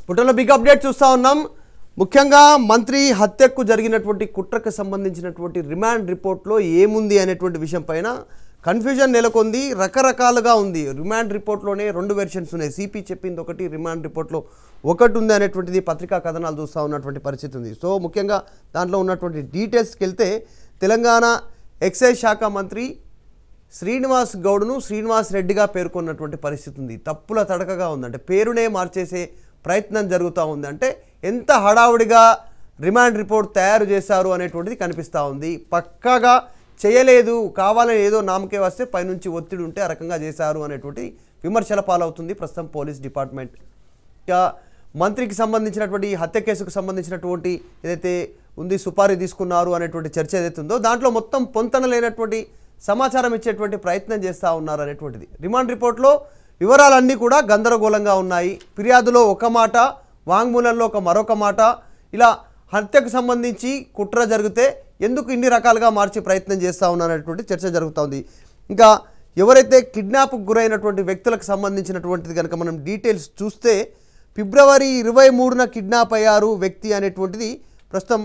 పుట్టలో big update చూస్తా ఉన్నాం ముఖ్యంగా మంత్రి హత్యకు జరిగినటువంటి కుట్రకు సంబంధించినటువంటి రిమాండ్ రిపోర్ట్లో ఏముంది అనేటువంటి విషయం పైన కన్ఫ్యూజన్ నెలకొంది రకరకాలుగా ఉంది రిమాండ్ రిపోర్ట్లోనే రెండు వెర్షన్స్ ఉన్నాయి సిపి చెప్పింది ఒకటి రిమాండ్ రిపోర్ట్లో ఒకటి ఉంది అనేటువంటిది పత్రికా కథనాలు చూస్తూ ఉన్నటువంటి పరిస్థితి ఉంది సో ముఖ్యంగా దాంట్లో ఉన్నటువంటి డీటెయిల్స్కి వెళ్తే తెలంగాణ ఎక్సైజ్ శాఖ మంత్రి శ్రీనివాస్ గౌడ్ను శ్రీనివాస్ రెడ్డిగా పేర్కొన్నటువంటి పరిస్థితి ఉంది తప్పుల తడకగా ఉందంటే పేరునే మార్చేసే ప్రయత్నం జరుగుతూ ఉంది అంటే ఎంత హడావుడిగా రిమాండ్ రిపోర్ట్ తయారు చేశారు అనేటువంటిది కనిపిస్తూ ఉంది పక్కాగా చేయలేదు కావాలని ఏదో నామకే వస్తే పైనుంచి ఒత్తిడి ఉంటే ఆ రకంగా చేశారు అనేటువంటి విమర్శల పాలవుతుంది ప్రస్తుతం పోలీస్ డిపార్ట్మెంట్ ఇక మంత్రికి సంబంధించినటువంటి ఈ హత్య కేసుకు సంబంధించినటువంటి ఏదైతే ఉంది సుపారీ తీసుకున్నారు అనేటువంటి చర్చ ఏదైతే ఉందో దాంట్లో మొత్తం పొంతన లేనటువంటి సమాచారం ఇచ్చేటువంటి ప్రయత్నం చేస్తూ ఉన్నారు అనేటువంటిది రిమాండ్ రిపోర్ట్లో వివరాలన్నీ కూడా గందరగోళంగా ఉన్నాయి ఫిర్యాదులో ఒక మాట వాంగ్మూలంలో ఒక మరొక మాట ఇలా హత్యకు సంబంధించి కుట్ర జరిగితే ఎందుకు ఇన్ని రకాలుగా మార్చే ప్రయత్నం చేస్తూ ఉన్నారనేటువంటి చర్చ జరుగుతోంది ఇంకా ఎవరైతే కిడ్నాప్కు గురైనటువంటి వ్యక్తులకు సంబంధించినటువంటిది కనుక మనం డీటెయిల్స్ చూస్తే ఫిబ్రవరి ఇరవై మూడున కిడ్నాప్ అయ్యారు వ్యక్తి అనేటువంటిది ప్రస్తుతం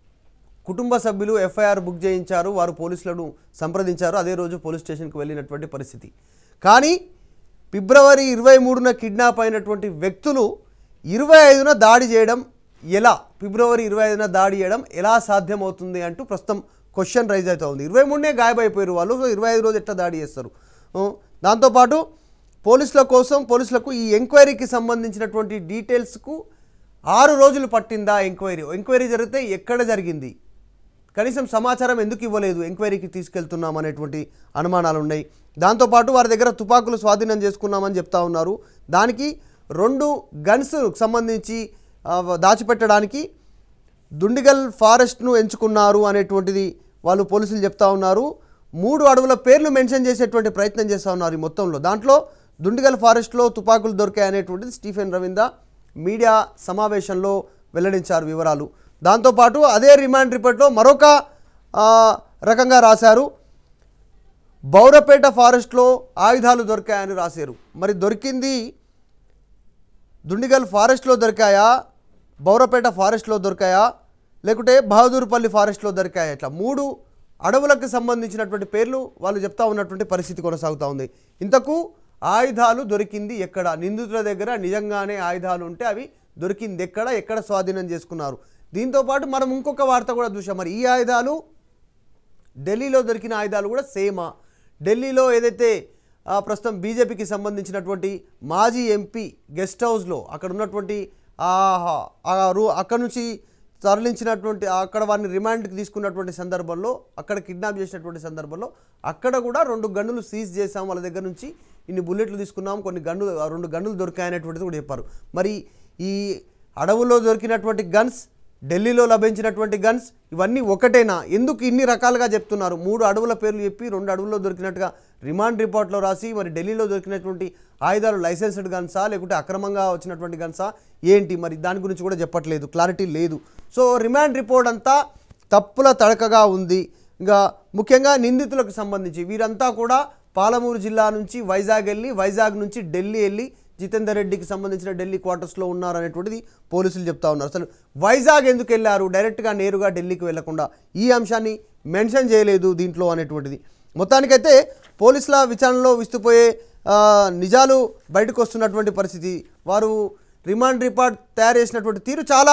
కుటుంబ సభ్యులు ఎఫ్ఐఆర్ బుక్ చేయించారు వారు పోలీసులను సంప్రదించారు అదే రోజు పోలీస్ స్టేషన్కి వెళ్ళినటువంటి పరిస్థితి కానీ ఫిబ్రవరి ఇరవై మూడున కిడ్నాప్ అయినటువంటి వ్యక్తులు ఇరవై ఐదున దాడి చేయడం ఎలా ఫిబ్రవరి ఇరవై ఐదున దాడి చేయడం ఎలా సాధ్యమవుతుంది అంటూ ప్రస్తుతం క్వశ్చన్ రైజ్ అవుతూ ఉంది ఇరవై మూడునే గాయమైపోయారు వాళ్ళు సో ఇరవై ఐదు రోజు ఎట్లా దాడి చేస్తారు ఆ, దాంతోపాటు పోలీసుల కోసం పోలీసులకు ఈ ఎంక్వైరీకి సంబంధించినటువంటి డీటెయిల్స్కు ఆరు రోజులు పట్టిందా ఎంక్వైరీ ఎంక్వైరీ జరిగితే ఎక్కడ జరిగింది కనీసం సమాచారం ఎందుకు ఇవ్వలేదు ఎంక్వైరీకి తీసుకెళ్తున్నాం అనేటువంటి అనుమానాలు ఉన్నాయి దాంతోపాటు వారి దగ్గర తుపాకులు స్వాధీనం చేసుకున్నామని చెప్తా ఉన్నారు దానికి రెండు గన్స్ సంబంధించి ఆ, దాచిపెట్టడానికి దుండిగల్ ఫారెస్ట్ను ఎంచుకున్నారు అనేటువంటిది వాళ్ళు పోలీసులు చెప్తా ఉన్నారు మూడు అడవుల పేర్లు మెన్షన్ చేసేటువంటి ప్రయత్నం చేస్తూ ఉన్నారు ఈ మొత్తంలో దాంట్లో దుండిగల్ ఫారెస్ట్లో తుపాకులు దొరికాయి అనేటువంటిది స్టీఫెన్ రవీంద్ర మీడియా సమావేశంలో వెల్లడించారు వివరాలు దాంతోపాటు అదే రిమాండ్ రిపోర్ట్లో మరొక ఆ, రకంగా రాశారు బౌరపేట ఫారెస్ట్లో ఆయుధాలు దొరికాయని రాశారు మరి దొరికింది దుండిగల్ ఫారెస్ట్లో దొరికాయా బౌరపేట ఫారెస్ట్లో దొరికాయా లేకుంటే బహదూర్పల్లి ఫారెస్ట్లో దొరికాయా ఇట్లా మూడు అడవులకు సంబంధించినటువంటి పేర్లు వాళ్ళు చెప్తా ఉన్నటువంటి పరిస్థితి కొనసాగుతూ ఉంది ఇంతకు ఆయుధాలు దొరికింది ఎక్కడ నిందితుల దగ్గర నిజంగానే ఆయుధాలు ఉంటే అవి దొరికింది ఎక్కడ ఎక్కడ స్వాధీనం చేసుకున్నారు దీంతోపాటు మనం ఇంకొక వార్త కూడా చూసాం మరి ఈ ఆయుధాలు ఢిల్లీలో దొరికిన ఆయుధాలు కూడా సేమా ఢిల్లీలో ఏదైతే ఆ, ప్రస్తుతం బీజేపీకి సంబంధించినటువంటి మాజీ ఎంపీ గెస్ట్ హౌస్లో అక్కడ ఉన్నటువంటి ఆ ఆ రూ అక్కడ నుంచి తరలించినటువంటి అక్కడ వారిని రిమాండ్కి తీసుకున్నటువంటి సందర్భంలో అక్కడ కిడ్నాప్ చేసినటువంటి సందర్భంలో అక్కడ కూడా రెండు గన్నులు సీజ్ చేసాం వాళ్ళ దగ్గర నుంచి ఇన్ని బుల్లెట్లు తీసుకున్నాం కొన్ని గన్నులు ఆ రెండు గన్నులు దొరికాయనేటువంటిది కూడా చెప్పారు మరి ఈ అడవుల్లో దొరికినటువంటి గన్స్ ఢిల్లీలో లభించినటువంటి గన్స్ ఇవన్నీ ఒకటేనా ఎందుకు ఇన్ని రకాలుగా చెప్తున్నారు మూడు అడవుల పేర్లు చెప్పి రెండు అడవుల్లో దొరికినట్టుగా రిమాండ్ రిపోర్ట్లో రాసి మరి ఢిల్లీలో దొరికినటువంటి ఆయుధాలు లైసెన్స్డ్ గన్సా లేకుంటే అక్రమంగా వచ్చినటువంటి గన్సా ఏంటి మరి దాని గురించి కూడా చెప్పట్లేదు క్లారిటీ లేదు సో రిమాండ్ రిపోర్ట్ అంతా తప్పుల తడకగా ఉంది ఇంకా ముఖ్యంగా నిందితులకు సంబంధించి వీరంతా కూడా పాలమూరు జిల్లా నుంచి వైజాగ్ వెళ్ళి వైజాగ్ నుంచి ఢిల్లీ వెళ్ళి జితేందర్ రెడ్డికి సంబంధించిన ఢిల్లీ క్వార్టర్స్లో ఉన్నారు అనేటువంటిది పోలీసులు చెప్తా ఉన్నారు అసలు వైజాగ్ ఎందుకు వెళ్ళారు డైరెక్ట్గా నేరుగా ఢిల్లీకి వెళ్లకుండా ఈ అంశాన్ని మెన్షన్ చేయలేదు దీంట్లో అనేటువంటిది మొత్తానికైతే పోలీసుల విచారణలో విస్తుపోయే ఆ, నిజాలు బయటకు వస్తున్నటువంటి పరిస్థితి వారు రిమాండ్ రిపోర్ట్ తయారు చేసినటువంటి తీరు చాలా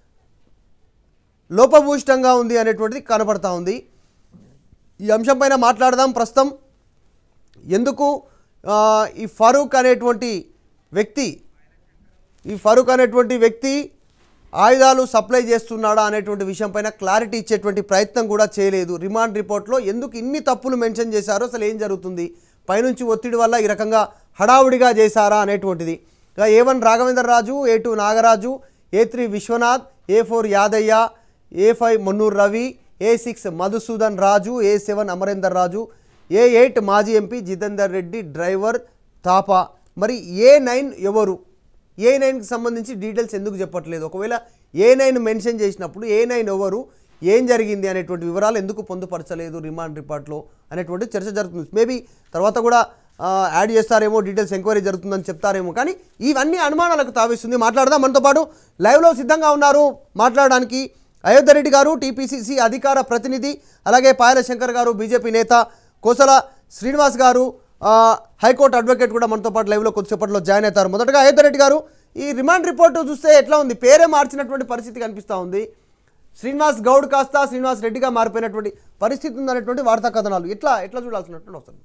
లోపభూయిష్టంగా ఉంది అనేటువంటిది కనపడతా ఉంది ఈ అంశం పైన మాట్లాడదాం ప్రస్తుతం ఎందుకు ఆ, ఈ ఫరూక్ అనేటువంటి వ్యక్తి ఈ ఫరూక్ అనేటువంటి వ్యక్తి ఆయుధాలు సప్లై చేస్తున్నాడా అనేటువంటి విషయం పైన క్లారిటీ ఇచ్చేటువంటి ప్రయత్నం కూడా చేయలేదు రిమాండ్ రిపోర్ట్లో ఎందుకు ఇన్ని తప్పులు మెన్షన్ చేశారో అసలు ఏం జరుగుతుంది పైనుంచి ఒత్తిడి వల్ల ఈ రకంగా హడావుడిగా చేశారా అనేటువంటిది ఇక A one Raghavendra Raju A two Nagaraju A three Vishwanath A four Yadaiah A five Mannur Ravi A six Madhusudan Raju A seven Amarender Raju A eight మాజీ ఎంపీ జితేందర్ రెడ్డి డ్రైవర్ తాపా మరి ఏ నైన్ ఎవరు ఏ నైన్కి సంబంధించి డీటెయిల్స్ ఎందుకు చెప్పట్లేదు ఒకవేళ ఏ నైన్ మెన్షన్ చేసినప్పుడు ఏ నైన్ ఎవరు ఏం జరిగింది అనేటువంటి వివరాలు ఎందుకు పొందుపరచలేదు రిమాండ్ రిపోర్ట్లో అనేటువంటి చర్చ జరుగుతుంది మేబీ తర్వాత కూడా ఆ, యాడ్ చేస్తారేమో డీటెయిల్స్ ఎంక్వైరీ జరుగుతుందని చెప్తారేమో కానీ ఇవన్నీ అనుమానాలకు తావిస్తుంది మాట్లాడదాం మనతో పాటు లైవ్లో సిద్ధంగా ఉన్నారు మాట్లాడడానికి అయోధ్య రెడ్డి గారు టీపీసీసీ అధికార ప్రతినిధి అలాగే పాయల శంకర్ గారు బీజేపీ నేత కోసల శ్రీనివాస్ గారు ఆ, హైకోర్టు అడ్వకేట్ కూడా మనతో పాటు లైవ్లో కొద్దిసేపట్లో జాయిన్ అవుతారు మొదటగా అయోధ్య రెడ్డి గారు ఈ రిమాండ్ రిపోర్టు చూస్తే ఎట్లా ఉంది పేరే మార్చినటువంటి పరిస్థితి కనిపిస్తూ ఉంది శ్రీనివాస్ గౌడ్ కాస్త శ్రీనివాస్ రెడ్డిగా మారిపోయినటువంటి పరిస్థితి ఉందనేటువంటి వార్తా కథనాలు ఎట్లా ఎట్లా చూడాల్సినటువంటి వస్తుంది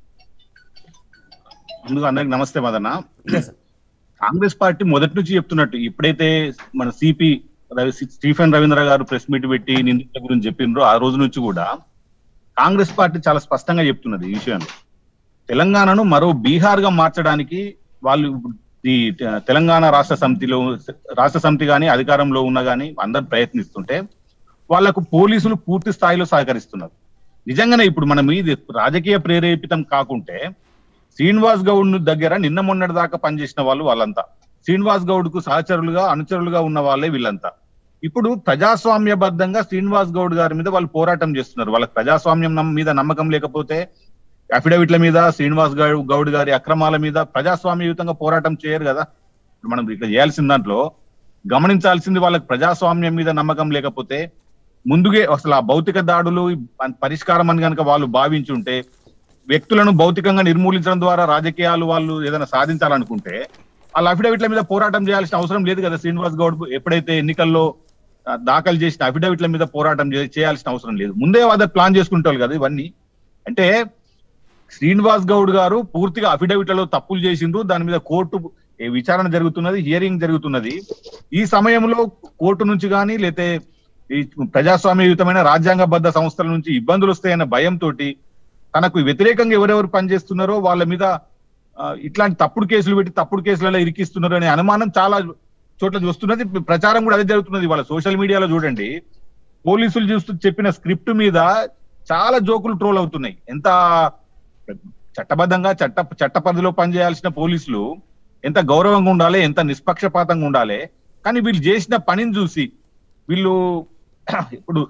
ముందుగా అందరికి నమస్తే మదన్న కాంగ్రెస్ పార్టీ మొదటి నుంచి చెప్తున్నట్టు ఇప్పుడైతే మన సిపి రవి స్టీఫెన్ రవీంద్ర గారు ప్రెస్ మీట్ పెట్టి నిందితుల గురించి చెప్పిండ్రో ఆ రోజు నుంచి కూడా కాంగ్రెస్ పార్టీ చాలా స్పష్టంగా చెప్తున్నది ఈ విషయంలో తెలంగాణను మరో బీహార్ గా మార్చడానికి వాళ్ళు ఈ తె- తెలంగాణ రాష్ట్ర సమితిలో రాష్ట్ర సమితి గాని అధికారంలో ఉన్న గాని అందరు ప్రయత్నిస్తుంటే వాళ్లకు పోలీసులు పూర్తి స్థాయిలో సహకరిస్తున్నారు నిజంగానే ఇప్పుడు మనం ఇది రాజకీయ ప్రేరేపితం కాకుంటే శ్రీనివాస్ గౌడ్ దగ్గర నిన్న మొన్నటి దాకా పనిచేసిన వాళ్ళు వాళ్ళంతా శ్రీనివాస్ గౌడ్ కు సహచరులుగా అనుచరులుగా ఉన్న వాళ్ళే వీళ్ళంతా ఇప్పుడు ప్రజాస్వామ్యబద్ధంగా శ్రీనివాస్ గౌడ్ గారి మీద వాళ్ళు పోరాటం చేస్తున్నారు వాళ్ళకి ప్రజాస్వామ్యం నమ్మ- మీద నమ్మకం లేకపోతే అఫిడవిట్ల మీద శ్రీనివాస్ గౌడ్ గౌడ్ గారి అక్రమాల మీద ప్రజాస్వామ్యయుతంగా పోరాటం చేయరు కదా ఇప్పుడు మనం ఇట్లా చేయాల్సిన దాంట్లో గమనించాల్సింది వాళ్ళకి ప్రజాస్వామ్యం మీద నమ్మకం లేకపోతే ముందుగే అసలు ఆ భౌతిక దాడులు పరిష్కారం అని కనుక వాళ్ళు భావించి ఉంటే వ్యక్తులను భౌతికంగా నిర్మూలించడం ద్వారా రాజకీయాలు వాళ్ళు ఏదైనా సాధించాలనుకుంటే వాళ్ళ అఫిడవిట్ల మీద పోరాటం చేయాల్సిన అవసరం లేదు కదా శ్రీనివాస్ గౌడ్ ఎప్పుడైతే ఎన్నికల్లో ఆ, దాఖలు చేసిన అఫిడవిట్ల మీద పోరాటం చే- చేయాల్సిన అవసరం లేదు ముందే వాళ్ళ ప్లాన్ చేసుకుంటారు కదా ఇవన్నీ అంటే శ్రీనివాస్ గౌడ్ గారు పూర్తిగా అఫిడవిట్లలో తప్పులు చేసిండ్రు దాని మీద కోర్టు ఏ విచారణ జరుగుతున్నది హియరింగ్ జరుగుతున్నది ఈ సమయంలో కోర్టు నుంచి కానీ లేతే ఈ ప్రజాస్వామ్యయుతమైన రాజ్యాంగబద్ధ సంస్థల నుంచి ఇబ్బందులు వస్తాయన్న భయంతో తనకు వ్యతిరేకంగా ఎవరెవరు పనిచేస్తున్నారో వాళ్ళ మీద ఆ, ఇట్లాంటి తప్పుడు కేసులు పెట్టి తప్పుడు కేసులలో ఇరికిస్తున్నారు అనే అనుమానం చాలా చోట్ల చూస్తున్నది ప్రచారం కూడా అదే జరుగుతున్నది వాళ్ళ సోషల్ మీడియాలో చూడండి పోలీసులు చూస్తూ చెప్పిన స్క్రిప్ట్ మీద చాలా జోకులు ట్రోల్ అవుతున్నాయి ఎంత చట్టబద్ధంగా చట్ట చట్ట పరిధిలో పనిచేయాల్సిన పోలీసులు ఎంత గౌరవంగా ఉండాలి ఎంత నిష్పక్షపాతంగా ఉండాలి కానీ వీళ్ళు చేసిన పనిని చూసి వీళ్ళు ఇప్పుడు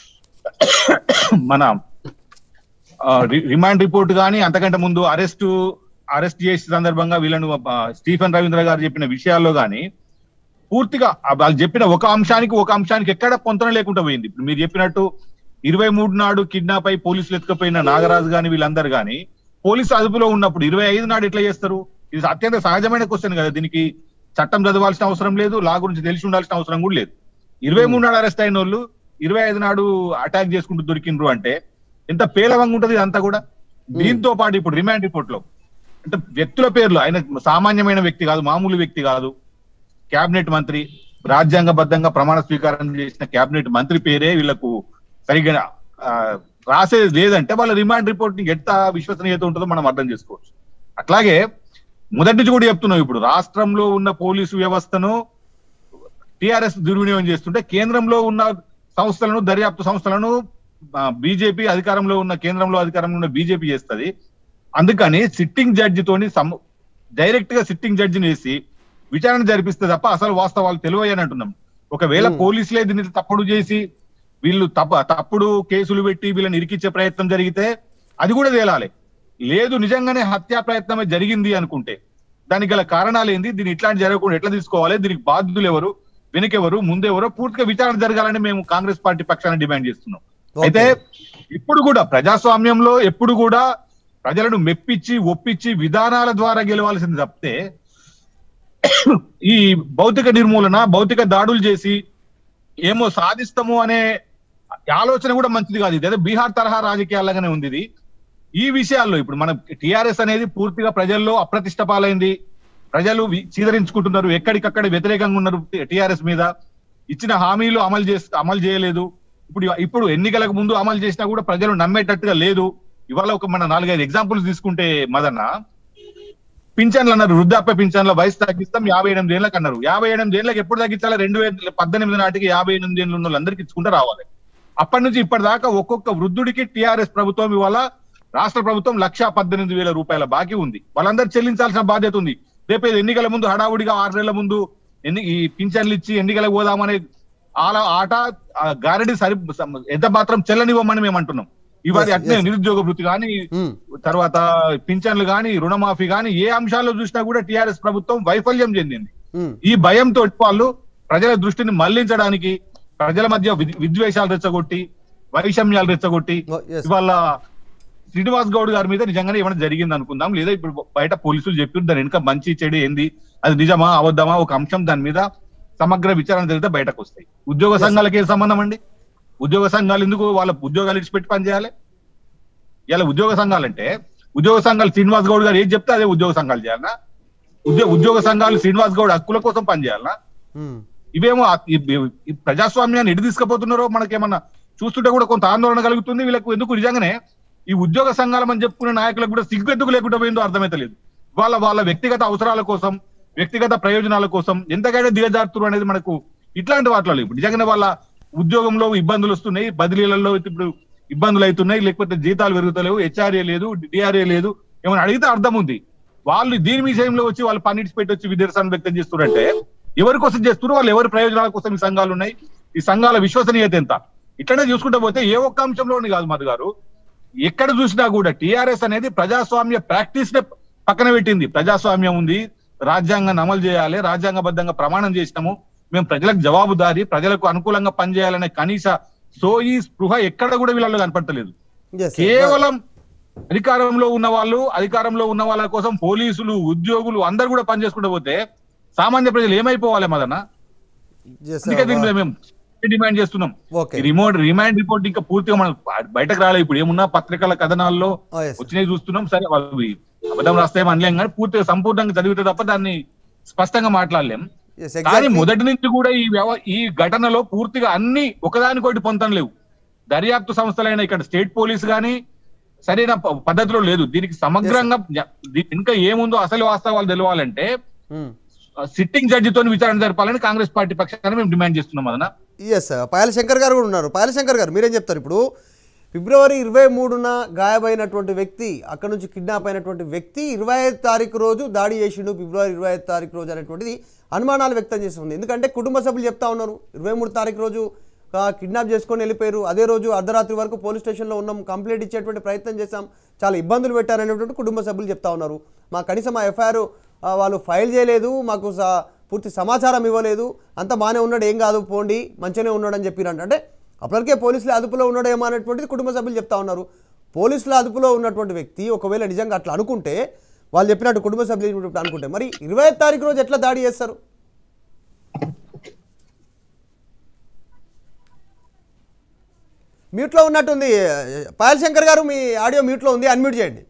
మన ఆ, రి- రిమాండ్ రిపోర్ట్ కానీ అంతకంటే ముందు అరెస్ట్ అరెస్ట్ చేసే సందర్భంగా వీళ్ళను ఆ, స్టీఫెన్ రవీంద్ర గారు చెప్పిన విషయాల్లో కానీ పూర్తిగా ఆ వాళ్ళు చెప్పిన ఒక అంశానికి ఒక అంశానికి ఎక్కడ పొంతన లేకుండా పోయింది ఇప్పుడు మీరు చెప్పినట్టు ఇరవై మూడు నాడు కిడ్నాప్ అయి పోలీసులు ఎత్తుకపోయిన నాగరాజు గాని వీళ్ళందరూ గాని పోలీసు అదుపులో ఉన్నప్పుడు ఇరవై ఐదు నాడు ఎట్లా చేస్తారు ఇది అత్యంత సహజమైన క్వశ్చన్ కదా దీనికి చట్టం చదవాల్సిన అవసరం లేదు లా గురించి తెలిసి ఉండాల్సిన అవసరం కూడా లేదు ఇరవై మూడు నాడు అరెస్ట్ అయిన వాళ్ళు ఇరవై ఐదు నాడు అటాక్ చేసుకుంటూ దొరికిండ్రు అంటే ఎంత పేలవంగా ఉంటది ఇదంతా కూడా దీంతో పాటు ఇప్పుడు రిమాండ్ రిపోర్ట్ లో అంటే వ్యక్తుల పేర్లు ఆయన సామాన్యమైన వ్యక్తి కాదు మామూలు వ్యక్తి కాదు కేబినెట్ మంత్రి రాజ్యాంగబద్ధంగా ప్రమాణ స్వీకారం చేసిన కేబినెట్ మంత్రి పేరే వీళ్ళకు సరిగ్గా ఆ, రాసేది లేదంటే వాళ్ళ రిమాండ్ రిపోర్ట్ ని ఎంత విశ్వసనీయత ఉంటుందో మనం అర్థం చేసుకోవచ్చు అట్లాగే మొదటి నుంచి కూడా చెప్తున్నాం ఇప్పుడు రాష్ట్రంలో ఉన్న పోలీసు వ్యవస్థను టిఆర్ఎస్ దుర్వినియోగం చేస్తుంటే కేంద్రంలో ఉన్న సంస్థలను దర్యాప్తు సంస్థలను బీజేపీ అధికారంలో ఉన్న కేంద్రంలో అధికారంలో ఉన్న బీజేపీ చేస్తది అందుకని సిట్టింగ్ జడ్జి తోని సమ్ డైరెక్ట్ గా సిట్టింగ్ జడ్జిని వేసి విచారణ జరిపిస్తే తప్ప అసలు వాస్తవాలు తెలివని అంటున్నాం ఒకవేళ Hmm. పోలీసులే దీన్ని తప్పుడు చేసి వీళ్ళు తప్ప తప్పుడు కేసులు పెట్టి వీళ్ళని ఇరికించే ప్రయత్నం జరిగితే అది కూడా తేలాలి లేదు నిజంగానే హత్యా ప్రయత్నమే జరిగింది అనుకుంటే దానికి గల కారణాలు ఏంది దీన్ని ఇట్లాంటి జరగకుండా ఎట్లా తీసుకోవాలి దీనికి బాధ్యులు ఎవరు వెనుకెవరు ముందెవరో పూర్తిగా విచారణ జరగాలని మేము కాంగ్రెస్ పార్టీ పక్షాన డిమాండ్ చేస్తున్నాం Okay. అయితే ఇప్పుడు కూడా ప్రజాస్వామ్యంలో ఎప్పుడు కూడా ప్రజలను మెప్పించి ఒప్పించి విధానాల ద్వారా గెలవాల్సింది తప్పితే ఈ భౌతిక నిర్మూలన భౌతిక దాడులు చేసి ఏమో సాధిస్తాము అనే ఆలోచన కూడా మంచిది కాదు ఇది అదే బీహార్ తరహా రాజకీయాలుగానే ఉంది ఇది ఈ విషయాల్లో ఇప్పుడు మన టిఆర్ఎస్ అనేది పూర్తిగా ప్రజల్లో అప్రతిష్ట పాలైంది ప్రజలు వి- చీదరించుకుంటున్నారు ఎక్కడికక్కడ వ్యతిరేకంగా ఉన్నారు టిఆర్ఎస్ మీద ఇచ్చిన హామీలు అమలు చేసి అమలు చేయలేదు ఇప్పుడు ఇప్పుడు ఎన్నికలకు ముందు అమలు చేసినా కూడా ప్రజలు నమ్మేటట్టుగా లేదు ఇవాళ ఒక మన నాలుగైదు ఎగ్జాంపుల్స్ తీసుకుంటే మదన్న పింఛన్లు అన్నారు వృద్ధాప్య పింఛన్ల వయసు తగ్గిస్తాం యాభై ఎనిమిది ఏళ్ళకి అన్నారు యాభై ఎనిమిది ఏళ్ళకి ఎప్పుడు తగ్గించాలి రెండు వేల పద్దెనిమిది నాటికి యాభై ఎనిమిది ఏళ్ళు ఉన్న వాళ్ళందరికీ ఇచ్చుకుంటూ రావాలి అప్పటి నుంచి ఇప్పటిదాకా ఒక్కొక్క వృద్ధుడికి టిఆర్ఎస్ ప్రభుత్వం ఇవాళ రాష్ట్ర ప్రభుత్వం లక్ష పద్దెనిమిది వేల రూపాయల బాకీ ఉంది వాళ్ళందరూ చెల్లించాల్సిన బాధ్యత ఉంది రేపు ఇది ఎన్నికల ముందు హడావుడిగా ఆరు నెలల ముందు ఎన్ని ఈ పింఛన్లు ఇచ్చి ఎన్నికలకు పోదామనే ఆల ఆట ఆ గారడి సరి ఎంత మాత్రం చెల్లనివ్వమని మేము అంటున్నాం ఇవాళ Yes, అట్నే yes. నిరుద్యోగ వృత్తి కానీ Hmm. తర్వాత పింఛన్లు గాని రుణమాఫీ గాని ఏ అంశాల్లో చూసినా కూడా టిఆర్ఎస్ ప్రభుత్వం వైఫల్యం చెందింది ఉమ్, ఈ భయంతో వాళ్ళు ప్రజల దృష్టిని మళ్లించడానికి ప్రజల మధ్య విద్- విద్వేషాలు రెచ్చగొట్టి వైషమ్యాలు రెచ్చగొట్టి ఓ, yes. ఇవాళ శ్రీనివాస్ గౌడ్ గారి మీద నిజంగానే ఏమైనా జరిగింది అనుకుందాం లేదా ఇప్పుడు బయట పోలీసులు చెప్పారు దాని వెనుక మంచి చెడు ఏంది అది నిజమా అబద్ధమా ఒక అంశం దాని మీద సమగ్ర విచారణ జరిగితే బయటకు వస్తాయి ఉద్యోగ సంఘాలకి ఏ సంబంధం అండి ఉద్యోగ సంఘాలు ఎందుకు వాళ్ళ ఉద్యోగాలు ఇచ్చిపెట్టి పనిచేయాలి ఇలా ఉద్యోగ సంఘాలంటే ఉద్యోగ సంఘాలు శ్రీనివాస్ గౌడ్ గారు ఏం చెప్తే అదే ఉద్యోగ సంఘాలు చేయాలనా ఉద్యోగ ఉద్యోగ సంఘాలు శ్రీనివాస్ గౌడ్ హక్కుల కోసం పనిచేయాలనా ఉమ్, ఇవేమో ఆ- ఈ- ఈ- ఈ ప్రజాస్వామ్యాన్ని ఎటు తీసుకుపోతున్నారో మనకేమన్నా చూస్తుంటే కూడా కొంత ఆందోళన కలుగుతుంది వీళ్ళకు ఎందుకు నిజంగానే ఈ ఉద్యోగ సంఘాలం అని చెప్పుకునే నాయకులకు కూడా సిగ్గు ఎందుకు లేకుండా పోయిందో అర్థమైతలేదు వాళ్ళ వాళ్ళ వ్యక్తిగత అవసరాల కోసం వ్యక్తిగత ప్రయోజనాల కోసం ఎంతకైనా దిగజారుతున్నారు అనేది మనకు ఇట్లాంటి వాటిలో ఇప్పుడు నిజంగానే వాళ్ళ ఉద్యోగంలో ఇబ్బందులు వస్తున్నాయి బదిలీలలో ఇప్పుడు ఇబ్బందులు అవుతున్నాయి లేకపోతే జీతాలు పెరుగుతలేవు హెచ్ఆర్ఏ లేదు డిఆర్ఏ లేదు ఏమైనా అడిగితే అర్థం ఉంది వాళ్ళు దీని విషయంలో వచ్చి వాళ్ళు పన్నిటి పెట్టి వచ్చి విదేశాన్ని వ్యక్తం చేస్తున్నారంటే ఎవరి కోసం చేస్తున్నారు వాళ్ళు ఎవరి ప్రయోజనాల కోసం ఈ సంఘాలు ఉన్నాయి ఈ సంఘాల విశ్వసనీయత ఎంత ఇట్లనే చూసుకుంటూ పోతే ఏ ఒక్క అంశంలోని కాదు మధు గారు ఎక్కడ చూసినా కూడా టిఆర్ఎస్ అనేది ప్రజాస్వామ్య ప్రాక్టీస్ నే పక్కన పెట్టింది ప్రజాస్వామ్యం ఉంది రాజ్యాంగాన్ని అమలు చేయాలి రాజ్యాంగబద్ధంగా ప్రమాణం చేసినాము మేము ప్రజలకు జవాబుదారి ప్రజలకు అనుకూలంగా పనిచేయాలనే కనీస సోయి స్పృహ ఎక్కడ కూడా వీళ్ళలో కనపడతలేదు yes, sir. కేవలం అధికారంలో ఉన్న వాళ్ళు అధికారంలో ఉన్న వాళ్ళ కోసం పోలీసులు ఉద్యోగులు అందరు కూడా పనిచేసుకుంటూ పోతే సామాన్య ప్రజలు ఏమైపోవాలి మదన Yes, sir. అందుకే దీని మీద మేము డిమాండ్ చేస్తున్నాం ఓకే ఈ రిమోట్ రిమాండ్ రిపోర్ట్ ఇంకా పూర్తిగా మనం బయటకు రాలేదు ఇప్పుడు ఏమున్నా పత్రికల కథనాల్లో Oh, yes, sir. వచ్చినవి చూస్తున్నాం సరే వాళ్ళు ఈ అబద్ధం రాస్తే అనలేం కానీ పూర్తిగా సంపూర్ణంగా చదివితే తప్ప దాన్ని స్పష్టంగా మాట్లాడలేం Yes, కానీ exactly. మొదటి నుంచి కూడా ఈ వ్యవ ఈ ఘటనలో పూర్తిగా అన్ని ఒకదానికొకటి పొంతం లేవు దర్యాప్తు సంస్థలైన ఇక్కడ స్టేట్ పోలీస్ గానీ సరైన ప- పద్ధతిలో లేదు దీనికి సమగ్రంగా దీని ఇంకా ఏముందో అసలు వాస్తవాలు తెలవాలంటే ఉమ్. సిట్టింగ్ జడ్జితో విచారణ జరపాలని కాంగ్రెస్ పార్టీ పక్షాన మేము డిమాండ్ చేస్తున్నాం అదన ఎస్ పాయల శంకర్ గారు కూడా ఉన్నారు పాయల శంకర్ గారు మీరేం చెప్తారు ఇప్పుడు ఫిబ్రవరి ఇరవై మూడున గాయమైనటువంటి వ్యక్తి అక్కడ నుంచి కిడ్నాప్ అయినటువంటి వ్యక్తి ఇరవై ఐదు తారీఖు రోజు దాడి చేసిండు ఫిబ్రవరి ఇరవై ఐదు తారీఖు రోజు అనేటువంటిది అనుమానాలు వ్యక్తం చేస్తుంది ఎందుకంటే కుటుంబ సభ్యులు చెప్తా ఉన్నారు ఇరవై మూడు తారీఖు రోజు కిడ్నాప్ చేసుకొని వెళ్ళిపోయారు అదే రోజు అర్ధరాత్రి వరకు పోలీస్ స్టేషన్లో ఉన్నాం కంప్లైంట్ ఇచ్చేటువంటి ప్రయత్నం చేశాం చాలా ఇబ్బందులు పెట్టారనేటువంటి కుటుంబ సభ్యులు చెప్తా ఉన్నారు మా కనీసం ఆ ఎఫ్ఐఆర్ వాళ్ళు ఫైల్ చేయలేదు మాకు స- పూర్తి సమాచారం ఇవ్వలేదు అంత బాగానే ఉన్నాడు ఏం కాదు పోండి మంచిగానే ఉన్నాడు అని చెప్పిరంట అంటే అప్పటికే పోలీసుల అదుపులో ఉన్నాడేమో అనేటువంటిది కుటుంబ సభ్యులు చెప్తా ఉన్నారు పోలీసుల అదుపులో ఉన్నటువంటి వ్యక్తి ఒకవేళ నిజంగా అట్లా అనుకుంటే వాళ్ళు చెప్పినట్టు కుటుంబ సభ్యులు చెప్పినట్టు అనుకుంటే మరి ఇరవై ఐదు తారీఖు రోజు ఎట్లా దాడి చేస్తారు మ్యూట్లో ఉన్నట్టుంది పాయల్ శంకర్ గారు మీ ఆడియో మ్యూట్లో ఉంది అన్మ్యూట్ చేయండి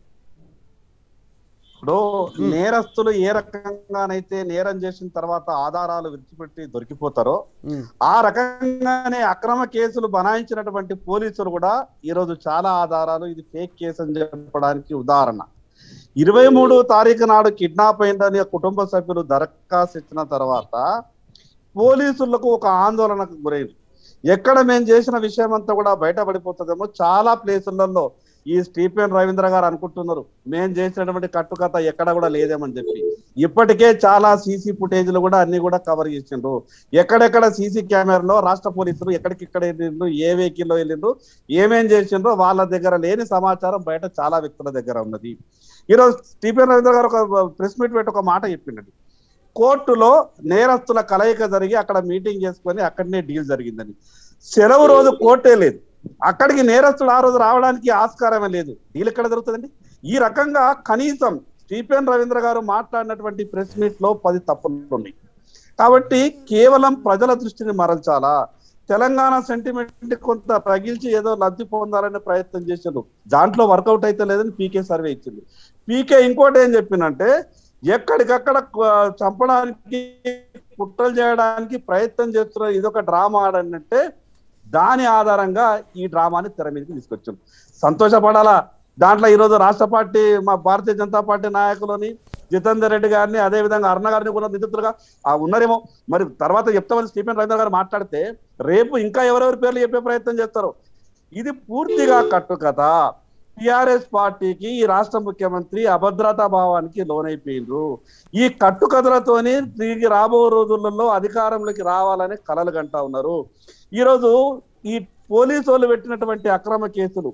ఇప్పుడు నేరస్తులు ఏ రకంగానైతే నేరం చేసిన తర్వాత ఆధారాలు విడిచిపెట్టి దొరికిపోతారో ఉమ్, ఆ రకంగానే అక్రమ కేసులు బనాయించినటువంటి పోలీసులు కూడా ఈ రోజు చాలా ఆధారాలు ఇది ఫేక్ కేసు అని చెప్పడానికి ఉదాహరణ ఇరవై మూడు తారీఖు నాడు కిడ్నాప్ అయిందని ఆ కుటుంబ సభ్యులు దరఖాస్తు ఇచ్చిన తర్వాత పోలీసులకు ఒక ఆందోళనకు గురైంది ఎక్కడ మేము చేసిన విషయం అంతా కూడా బయటపడిపోతుందేమో చాలా ప్లేసులలో ఈ స్టీఫెన్ రవీంద్ర గారు అనుకుంటున్నారు మేము చేసినటువంటి కట్టుకథ ఎక్కడ కూడా లేదేమని చెప్పి ఇప్పటికే చాలా సీసీ ఫుటేజ్లు కూడా అన్ని కూడా కవర్ చేసిండ్రు ఎక్కడెక్కడ సీసీ కెమెరాలో రాష్ట్ర పోలీసులు ఎక్కడికెక్కడ వెళ్ళిండ్రు ఏ వెహికల్లో వెళ్ళిండ్రు ఏమేం చేసిండ్రో వాళ్ళ దగ్గర లేని సమాచారం బయట చాలా వ్యక్తుల దగ్గర ఉన్నది ఈరోజు స్టీఫెన్ రవీంద్ర గారు ఒక ప్రెస్ మీట్ పెట్టి ఒక మాట చెప్పిండండి కోర్టులో నేరస్తుల కలయిక జరిగి అక్కడ మీటింగ్ చేసుకొని అక్కడనే డీల్ జరిగిందని సెలవు రోజు కోర్టే లేదు అక్కడికి నేరస్తుడు ఆ రోజు రావడానికి ఆస్కారమే లేదు డీల్ ఎక్కడ జరుగుతుందండి ఈ రకంగా కనీసం స్టీఫెన్ రవీంద్ర గారు మాట్లాడినటువంటి ప్రెస్ మీట్ లో పది తప్పులు ఉన్నాయి కాబట్టి కేవలం ప్రజల దృష్టిని మరల్చాలా తెలంగాణ సెంటిమెంట్ కొంత తగిల్చి ఏదో లబ్ధి పొందాలనే ప్రయత్నం చేసిండు దాంట్లో వర్కౌట్ అయితే లేదని పీకే సర్వే ఇచ్చింది పీకే ఇంకోటి ఏం చెప్పిందంటే ఎక్కడికక్కడ కు- చంపడానికి కుట్రలు చేయడానికి ప్రయత్నం చేస్తున్నారు ఇదొక డ్రామా ఆడనంటే దాని ఆధారంగా ఈ డ్రామాని తెర మీదకి తీసుకొచ్చాం సంతోషపడాలా దాంట్లో ఈరోజు రాష్ట్ర పార్టీ మా భారతీయ జనతా పార్టీ నాయకులని జితేందర్ రెడ్డి గారిని అదే విధంగా అరుణ గారిని కూడా నిందితులుగా ఆ ఉన్నారేమో మరి తర్వాత చెప్తామని స్టీఫెన్ రవీంద్ర గారు మాట్లాడితే రేపు ఇంకా ఎవరెవరి పేర్లు చెప్పే ప్రయత్నం చేస్తారు ఇది పూర్తిగా కట్టుకథ టిఆర్ఎస్ పార్టీకి ఈ రాష్ట్ర ముఖ్యమంత్రి అభద్రతా భావానికి లోనైపోయిండ్రు ఈ కట్టుకథలతోని తిరిగి రాబో రోజులలో అధికారంలోకి రావాలని కలలు కంటా ఉన్నారు ఈరోజు ఈ పోలీసు వాళ్ళు పెట్టినటువంటి అక్రమ కేసులు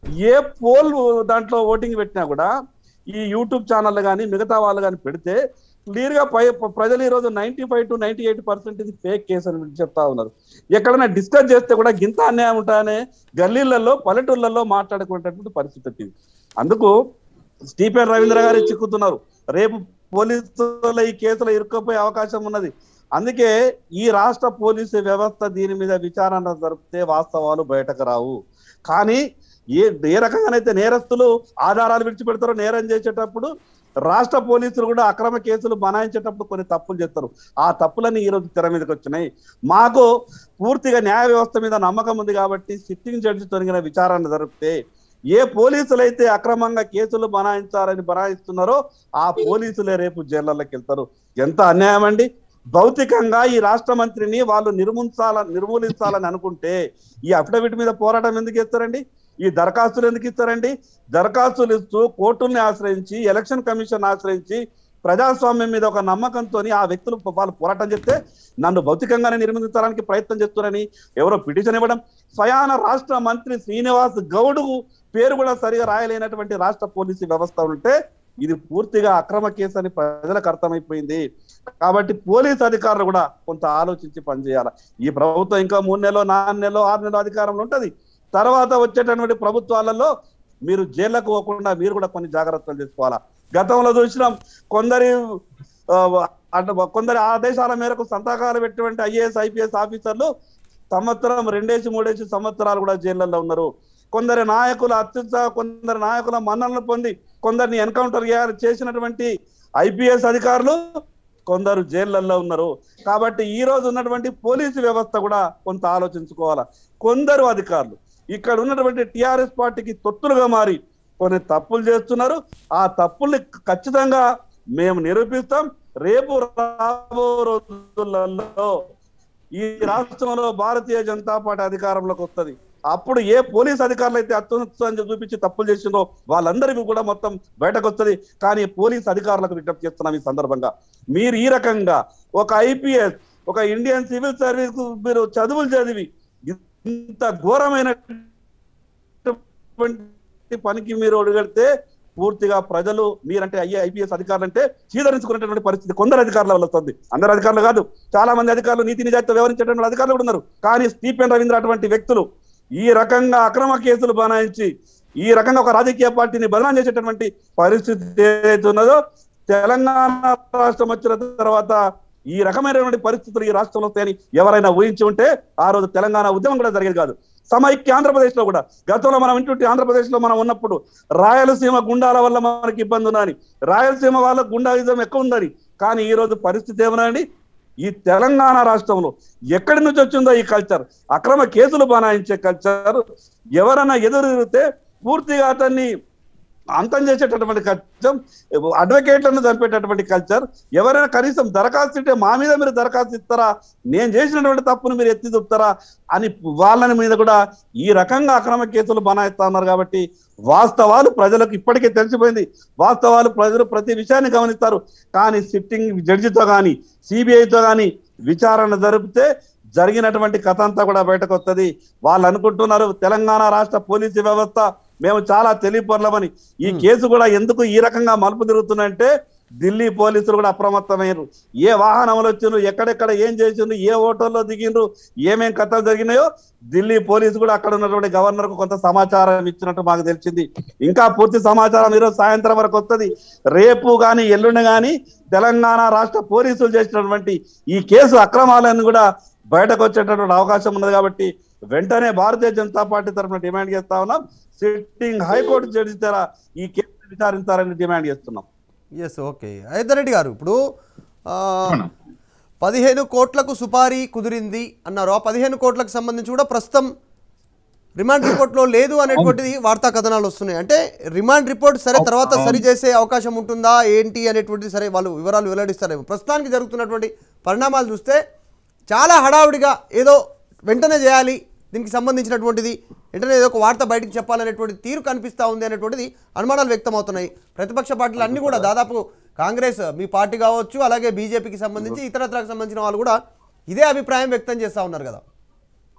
ఏ పోల్ దాంట్లో ఓటింగ్ పెట్టినా కూడా ఈ యూట్యూబ్ ఛానల్ కానీ మిగతా వాళ్ళు కానీ పెడితే క్లియర్ గా పై ప్రజలు ఈ రోజు ninety five to ninety eight percent ఇది ఫేక్ కేసు అని చెప్తా ఉన్నారు ఎక్కడైనా డిస్కస్ చేస్తే కూడా గింత అన్యాయం ఉంటానే గల్లీలలో పల్లెటూళ్ళల్లో మాట్లాడుకునేటటువంటి పరిస్థితి వచ్చింది అందుకు స్టీఫెన్ రవీంద్ర గారు చిక్కుతున్నారు రేపు పోలీసుల ఈ కేసులో ఇరుక్కుపోయే అవకాశం ఉన్నది అందుకే ఈ రాష్ట్ర పోలీసు వ్యవస్థ దీని మీద విచారణ జరిపితే వాస్తవాలు బయటకు రావు కానీ ఏ ఏ రకంగానైతే నేరస్తులు ఆధారాలు విడిచిపెడతారో నేరం చేసేటప్పుడు రాష్ట్ర పోలీసులు కూడా అక్రమ కేసులు బనాయించేటప్పుడు కొన్ని తప్పులు చేస్తారు ఆ తప్పులన్నీ ఈ రోజు తెర మీదకి వచ్చినాయి మాకు పూర్తిగా న్యాయ వ్యవస్థ మీద నమ్మకం ఉంది కాబట్టి సిట్టింగ్ జడ్జి తొలగిన విచారణ జరిపితే ఏ పోలీసులు అయితే అక్రమంగా కేసులు బనాయించారని బనాయిస్తున్నారో ఆ పోలీసులే రేపు జైళ్ళకి వెళ్తారు ఎంత అన్యాయం అండి భౌతికంగా ఈ రాష్ట్ర మంత్రిని వాళ్ళు నిర్మించాల నిర్మూలించాలని అనుకుంటే ఈ అఫిడవిట్ మీద పోరాటం ఎందుకు ఇస్తారండి ఈ దరఖాస్తులు ఎందుకు ఇస్తారండి దరఖాస్తులు ఇస్తూ కోర్టుల్ని ఆశ్రయించి ఎలక్షన్ కమిషన్ ఆశ్రయించి ప్రజాస్వామ్యం మీద ఒక నమ్మకంతో ఆ వ్యక్తులు వాళ్ళు పోరాటం చేస్తే నన్ను భౌతికంగానే నిర్మించడానికి ప్రయత్నం చేస్తున్నారని ఎవరో పిటిషన్ ఇవ్వడం స్వయాన రాష్ట్ర మంత్రి శ్రీనివాస్ గౌడ్ పేరు కూడా సరిగా రాయలేనటువంటి రాష్ట్ర పోలీసు వ్యవస్థ ఉంటే ఇది పూర్తిగా అక్రమ కేసు అని ప్రజలకు అర్థమైపోయింది కాబట్టి పోలీస్ అధికారులు కూడా కొంత ఆలోచించి పనిచేయాలి ఈ ప్రభుత్వం ఇంకా మూడు నెలలో నాలుగు నెలలో ఆరు నెలలు అధికారంలో ఉంటది తర్వాత వచ్చేటటువంటి ప్రభుత్వాలలో మీరు జైళ్లకు పోకుండా మీరు కూడా కొన్ని జాగ్రత్తలు తీసుకోవాలా గతంలో చూసినాం కొందరి ఆ, అంటే కొందరి ఆదేశాల మేరకు సంతకాలు పెట్టినటువంటి ఐఏఎస్ ఐపీఎస్ ఆఫీసర్లు సంవత్సరం రెండేసి మూడేసి సంవత్సరాలు కూడా జైళ్ళల్లో ఉన్నారు కొందరి నాయకుల అత్యుత్సాహ కొందరి నాయకుల మన్ననలు పొంది కొందరిని ఎన్కౌంటర్ చేసినటువంటి ఐపీఎస్ అధికారులు కొందరు జైళ్ళల్లో ఉన్నారు కాబట్టి ఈ రోజు ఉన్నటువంటి పోలీసు వ్యవస్థ కూడా కొంత ఆలోచించుకోవాలా కొందరు అధికారులు ఇక్కడ ఉన్నటువంటి టిఆర్ఎస్ పార్టీకి తొత్తులుగా మారి కొన్ని తప్పులు చేస్తున్నారు ఆ తప్పుల్ని ఖచ్చితంగా మేము నిరూపిస్తాం రేపు రాబో రోజులలో ఈ రాష్ట్రంలో భారతీయ జనతా పార్టీ అధికారంలోకి వస్తది అప్పుడు ఏ పోలీస్ అధికారులు అయితే అత్యుత్సాహం చూపించి తప్పులు చేసిందో వాళ్ళందరికీ కూడా మొత్తం బయటకు వస్తది కానీ పోలీస్ అధికారులకు విజ్ఞప్తి చేస్తున్నాం ఈ సందర్భంగా మీరు ఈ రకంగా ఒక ఐపీఎస్ ఒక ఇండియన్ సివిల్ సర్వీస్ కు మీరు చదువులు చదివి ఇంత ఘోరమైన పనికి మీరు అడుగడితే పూర్తిగా ప్రజలు మీరంటే అయ్యే ఐపీఎస్ అధికారులు అంటే చీదరించుకునేటువంటి పరిస్థితి కొందరు అధికారుల వల్ల వస్తుంది అందరు అధికారులు కాదు చాలా మంది అధికారులు నీతి నిజాయితీ వ్యవహరించేటువంటి అధికారులు కూడా ఉన్నారు కానీ స్టీఫెన్ రవీంద్ర అటువంటి వ్యక్తులు ఈ రకంగా అక్రమ కేసులు బనాయించి ఈ రకంగా ఒక రాజకీయ పార్టీని బదనాం చేసేటటువంటి పరిస్థితి ఏదైతే ఉన్నదో తెలంగాణ రాష్ట్రం వచ్చిన తర్వాత ఈ రకమైనటువంటి పరిస్థితులు ఈ రాష్ట్రంలో వస్తాయని ఎవరైనా ఊహించి ఉంటే ఆ రోజు తెలంగాణ ఉద్యమం కూడా జరిగేది కాదు సమైక్య ఆంధ్రప్రదేశ్ లో కూడా గతంలో మనం ఇంటి ఆంధ్రప్రదేశ్ లో మనం ఉన్నప్పుడు రాయలసీమ గుండాల వల్ల మనకి ఇబ్బంది ఉందని రాయలసీమ వాళ్ళ గుండాయిజం ఎక్కువ ఉందని కానీ ఈ రోజు పరిస్థితి ఏమనండి ఈ తెలంగాణ రాష్ట్రంలో ఎక్కడి నుంచి వచ్చిందో ఈ కల్చర్ అక్రమ కేసులు బనాయించే కల్చర్ ఎవరైనా ఎదురు తిరిగితే పూర్తిగా అతన్ని అంతం చేసేటటువంటి కల్చర్ అడ్వకేట్లను చంపేటటువంటి కల్చర్ ఎవరైనా కనీసం దరఖాస్తు ఇస్తే మా మీద మీరు దరఖాస్తు ఇస్తారా నేను చేసినటువంటి తప్పును మీరు ఎత్తి చూపుతారా అని వాళ్ళని మీద కూడా ఈ రకంగా అక్రమ కేసులు బనాయిస్తా ఉన్నారు కాబట్టి వాస్తవాలు ప్రజలకు ఇప్పటికే తెలిసిపోయింది వాస్తవాలు ప్రజలు ప్రతి విషయాన్ని గమనిస్తారు కానీ సిట్టింగ్ జడ్జితో కానీ సిబిఐతో కానీ విచారణ జరిపితే జరిగినటువంటి కథ అంతా కూడా బయటకు వస్తుంది వాళ్ళు అనుకుంటున్నారు తెలంగాణ రాష్ట్ర పోలీసు వ్యవస్థ మేము చాలా తెలియపర్లమని ఈ కేసు కూడా ఎందుకు ఈ రకంగా మలుపు తిరుగుతుందంటే ఢిల్లీ పోలీసులు కూడా అప్రమత్తమయ్యారు ఏ వాహనంలో వచ్చిండ్రు ఎక్కడెక్కడ ఏం చేసిండ్రు ఏ హోటల్లో దిగిండ్రు ఏమేం కథలు జరిగినాయో ఢిల్లీ పోలీసు కూడా అక్కడ ఉన్నటువంటి గవర్నర్ కు కొంత సమాచారం ఇచ్చినట్టు మాకు తెలిసింది ఇంకా పూర్తి సమాచారం ఈరోజు సాయంత్రం వరకు వస్తుంది రేపు గాని ఎల్లుండి గాని తెలంగాణ రాష్ట్ర పోలీసులు చేసినటువంటి ఈ కేసు అక్రమాలను కూడా బయటకు వచ్చేటటువంటి అవకాశం ఉన్నది కాబట్టి వెంటనే భారతీయ జనతా పార్టీ తరఫున డిమాండ్ చేస్తా ఉన్నాం సిట్టింగ్ హైకోర్టు జడ్జి ద్వారా ఈ కేసు విచారించాలని డిమాండ్ చేస్తున్నాం ఎస్ ఓకే రెడ్డి గారు ఇప్పుడు ఆ, పదిహేను కోట్లకు సుపారీ కుదిరింది అన్నారు ఆ పదిహేను కోట్లకు సంబంధించి కూడా ప్రస్తుతం రిమాండ్ రిపోర్ట్లో లేదు అనేటువంటిది వార్తా కథనాలు వస్తున్నాయి అంటే రిమాండ్ రిపోర్ట్ సరే తర్వాత సరి చేసే అవకాశం ఉంటుందా ఏంటి అనేటువంటిది సరే వాళ్ళు వివరాలు వెల్లడిస్తారేమో ప్రస్తుతానికి జరుగుతున్నటువంటి పరిణామాలు చూస్తే చాలా హడావుడిగా ఏదో వెంటనే చేయాలి దీనికి సంబంధించినటువంటిది వెంటనే ఏదో ఒక వార్త బయటికి చెప్పాలనేటువంటి తీరు కనిపిస్తూ ఉంది అనేటువంటిది అనుమానాలు వ్యక్తమవుతున్నాయి ప్రతిపక్ష పార్టీలు అన్నీ కూడా దాదాపు కాంగ్రెస్ మీ పార్టీ కావచ్చు అలాగే బీజేపీకి సంబంధించి ఇతరత్రకు సంబంధించిన వాళ్ళు కూడా ఇదే అభిప్రాయం వ్యక్తం చేస్తూ ఉన్నారు కదా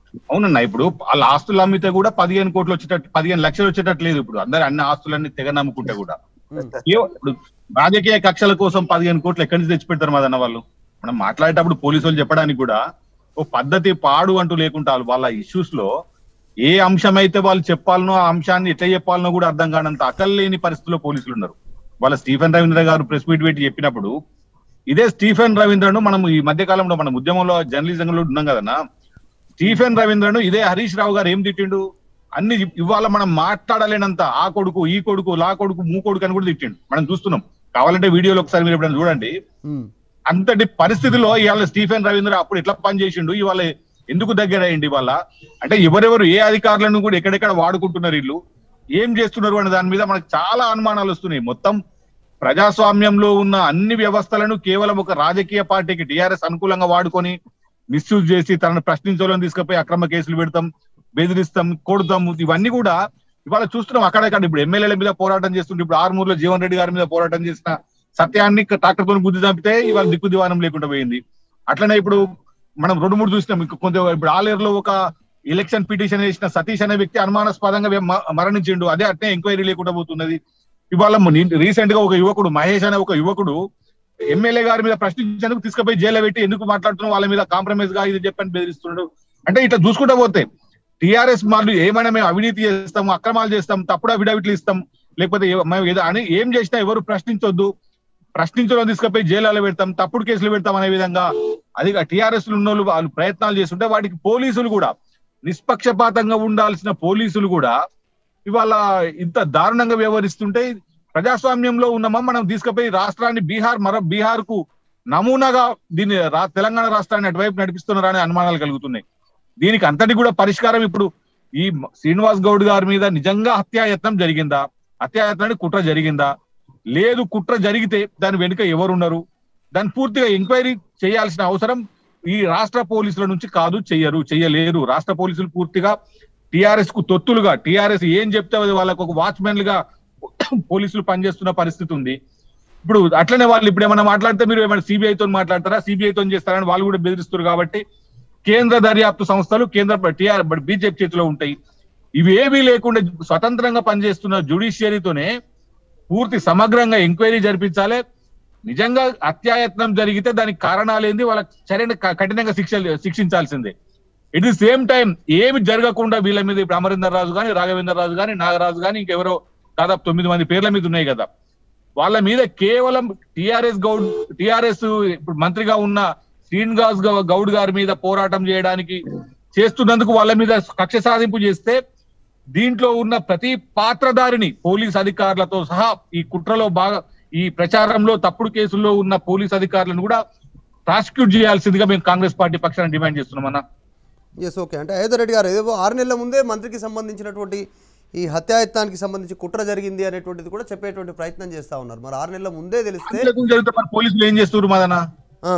అవునన్నా ఇప్పుడు వాళ్ళ ఆస్తులు అమ్మితే కూడా పదిహేను కోట్లు వచ్చేటట్టు పదిహేను లక్షలు వచ్చేటట్టు లేదు ఇప్పుడు అందరు అన్ని ఆస్తులన్నీ తెగ నమ్ముకుంటే కూడా ఉమ్, కేవ- ఇప్పుడు రాజకీయ కక్షల కోసం పదిహేను కోట్లు ఎక్కడి నుంచి తెచ్చి పెడతారు మాదన్న వాళ్ళు మనం మాట్లాడేటప్పుడు పోలీసు వాళ్ళు చెప్పడానికి కూడా ఓ పద్ధతి పాడు అంటూ లేకుండా వాళ్ళ ఇష్యూస్ లో ఏ అంశం అయితే వాళ్ళు చెప్పాలనో ఆ అంశాన్ని ఎట్లా చెప్పాలనో కూడా అర్థం కానంత అకల్ లేని పరిస్థితిలో పోలీసులు ఉన్నారు వాళ్ళ స్టీఫెన్ రవీంద్ర గారు ప్రెస్ మీట్ పెట్టి చెప్పినప్పుడు ఇదే స్టీఫెన్ రవీంద్రను మనం ఈ మధ్య కాలంలో మనం ఉద్యమంలో జర్నలిజంలో ఉన్నాం కదన్నా స్టీఫెన్ రవీంద్రను ఇదే హరీష్ రావు గారు ఏం తిట్టిండు అన్ని ఇవాళ మనం మాట్లాడలేనంత ఆ కొడుకు ఈ కొడుకు లా కొడుకు మూ కొడుకు అని కూడా తిట్టిండు మనం చూస్తున్నాం కావాలంటే వీడియోలో ఒకసారి మీరు ఎప్పుడైనా చూడండి ఉమ్, అంతటి పరిస్థితిలో ఇవాళ స్టీఫెన్ రవీంద్ర అప్పుడు ఎట్లా పని చేసిండు ఇవాళ ఎందుకు దగ్గర అయ్యింది ఇవాళ అంటే ఎవరెవరు ఏ అధికారులను కూడా ఎక్కడెక్కడ వాడుకుంటున్నారు వీళ్ళు ఏం చేస్తున్నారు అనే దాని మీద మనకు చాలా అనుమానాలు వస్తున్నాయి మొత్తం ప్రజాస్వామ్యంలో ఉన్న అన్ని వ్యవస్థలను కేవలం ఒక రాజకీయ పార్టీకి టిఆర్ఎస్ అనుకూలంగా వాడుకొని మిస్యూజ్ చేసి తనను ప్రశ్నించాలని తీసుకుపోయి అక్రమ కేసులు పెడతాం బెదిరిస్తాం కొడతాం ఇవన్నీ కూడా ఇవాళ చూస్తున్నాం అక్కడక్కడ ఇప్పుడు ఎమ్మెల్యేల మీద పోరాటం చేస్తుంటే ఇప్పుడు ఆర్మూర్లో జీవన్ రెడ్డి గారి మీద పోరాటం చేసిన సత్యాన్ని ట్రాక్టర్ తో గుద్ది చంపితే ఇవాళ దిక్కు దివానం లేకుండా పోయింది అట్లనే ఇప్పుడు మనం రెండు మూడు చూసినాం ఇంక కొంత ఇప్పుడు ఆలేరులో ఒక ఎలక్షన్ పిటిషన్ వేసిన సతీష్ అనే వ్యక్తి అనుమానాస్పదంగా మ- మరణించిండు అదే అట్నే ఎంక్వైరీ లేకుండా పోతున్నది ఇవాళ రీసెంట్ గా ఒక యువకుడు మహేష్ అనే ఒక యువకుడు ఎమ్మెల్యే గారి మీద ప్రశ్నించేందుకు తీసుకుపోయి జైల్లో పెట్టి ఎందుకు మాట్లాడుతున్నాం వాళ్ళ మీద కాంప్రమైజ్ గా ఇది చెప్పని బెదిరిస్తున్నాడు అంటే ఇట్లా చూసుకుంటా పోతే టిఆర్ఎస్ వాళ్ళు ఏమైనా మేము అవినీతి చేస్తాం అక్రమాలు చేస్తాం తప్పుడు అఫిడవిట్లు ఇస్తాం లేకపోతే ఏ- మేము ఏదో అని ఏం చేసినా ఎవరు ప్రశ్నించొద్దు ప్రశ్నించడం తీసుకుపోయి జైల్లో పెడతాం తప్పుడు కేసులు పెడతాం అనే విధంగా అది టిఆర్ఎస్ ఉన్న వాళ్ళు వాళ్ళు ప్రయత్నాలు చేస్తుంటే వాటికి పోలీసులు కూడా నిష్పక్షపాతంగా ఉండాల్సిన పోలీసులు కూడా ఇవాళ ఇంత దారుణంగా వ్యవహరిస్తుంటే ప్రజాస్వామ్యంలో ఉన్నామా మనం తీసుకుపోయి రాష్ట్రాన్ని బీహార్ మరో బీహార్ కు నమూనాగా దీన్ని రా- తెలంగాణ రాష్ట్రాన్ని అటువైపు నడిపిస్తున్నారనే అనుమానాలు కలుగుతున్నాయి దీనికి అంతటి కూడా పరిష్కారం ఇప్పుడు ఈ మ- శ్రీనివాస్ గౌడ్ గారి మీద నిజంగా హత్యాయత్నం జరిగిందా హత్యాయత్నానికి కుట్ర జరిగిందా లేదు కుట్ర జరిగితే దాని వెనుక ఎవరున్నారు దాన్ని పూర్తిగా ఎంక్వైరీ చేయాల్సిన అవసరం ఈ రాష్ట్ర పోలీసుల నుంచి కాదు చెయ్యరు చెయ్యలేరు రాష్ట్ర పోలీసులు పూర్తిగా టిఆర్ఎస్ కు తొత్తులుగా టిఆర్ఎస్ ఏం చెప్తే అది వాళ్ళకు ఒక వాచ్మెన్లుగా పోలీసులు పనిచేస్తున్న పరిస్థితి ఉంది ఇప్పుడు అట్లనే వాళ్ళు ఇప్పుడు ఏమైనా మాట్లాడితే మీరు ఏమైనా సిబిఐ తో మాట్లాడతారా సిబిఐ తో చేస్తారని వాళ్ళు కూడా బెదిరిస్తారు కాబట్టి కేంద్ర దర్యాప్తు సంస్థలు కేంద్ర టిఆర్ బీజేపీ చేతిలో ఉంటాయి ఇవి ఏవీ లేకుండా స్వతంత్రంగా పనిచేస్తున్న జుడిషియరీతోనే పూర్తి సమగ్రంగా ఎంక్వైరీ జరిపించాలి నిజంగా హత్యాయత్నం జరిగితే దానికి కారణాలు ఏంది వాళ్ళకి సరైన క- కఠినంగా శిక్ష శిక్షించాల్సిందే ఎట్ ది సేమ్ టైం ఏమి జరగకుండా వీళ్ళ మీద ఇప్పుడు అమరీందర్ రాజు కానీ రాఘవేందర్ రాజు కానీ నాగరాజు కానీ ఇంకెవరో దాదాపు తొమ్మిది మంది పేర్ల మీద ఉన్నాయి కదా వాళ్ళ మీద కేవలం టిఆర్ఎస్ గౌడ్ టిఆర్ఎస్ ఇప్పుడు మంత్రిగా ఉన్న శ్రీనివాస్ గౌ- గౌడ్ గారి మీద పోరాటం చేయడానికి చేస్తున్నందుకు వాళ్ళ మీద కక్ష సాధింపు చేస్తే దీంట్లో ఉన్న ప్రతి పాత్రధారిని పోలీస్ అధికారులతో సహా ఈ కుట్రలో బాగా ఈ ప్రచారంలో తప్పుడు కేసుల్లో ఉన్న పోలీస్ అధికారులను కూడా ప్రాసిక్యూట్ చేయాల్సిందిగా మేము కాంగ్రెస్ పార్టీ పక్షాన్ని డిమాండ్ చేస్తున్నాం అన్న ఎస్ ఓకే అంటే అయోధ్య రెడ్డి గారు ఏదో ఆరు నెలల ముందే మంత్రికి సంబంధించినటువంటి ఈ హత్యాయత్నానికి సంబంధించి కుట్ర జరిగింది అనేటువంటిది కూడా చెప్పేటువంటి ప్రయత్నం చేస్తా ఉన్నారు మరి ఆరు నెలల ముందే తెలిస్తే జరిగితే మరి పోలీసులు ఏం చేస్తున్నారు మాదన్న ఆ,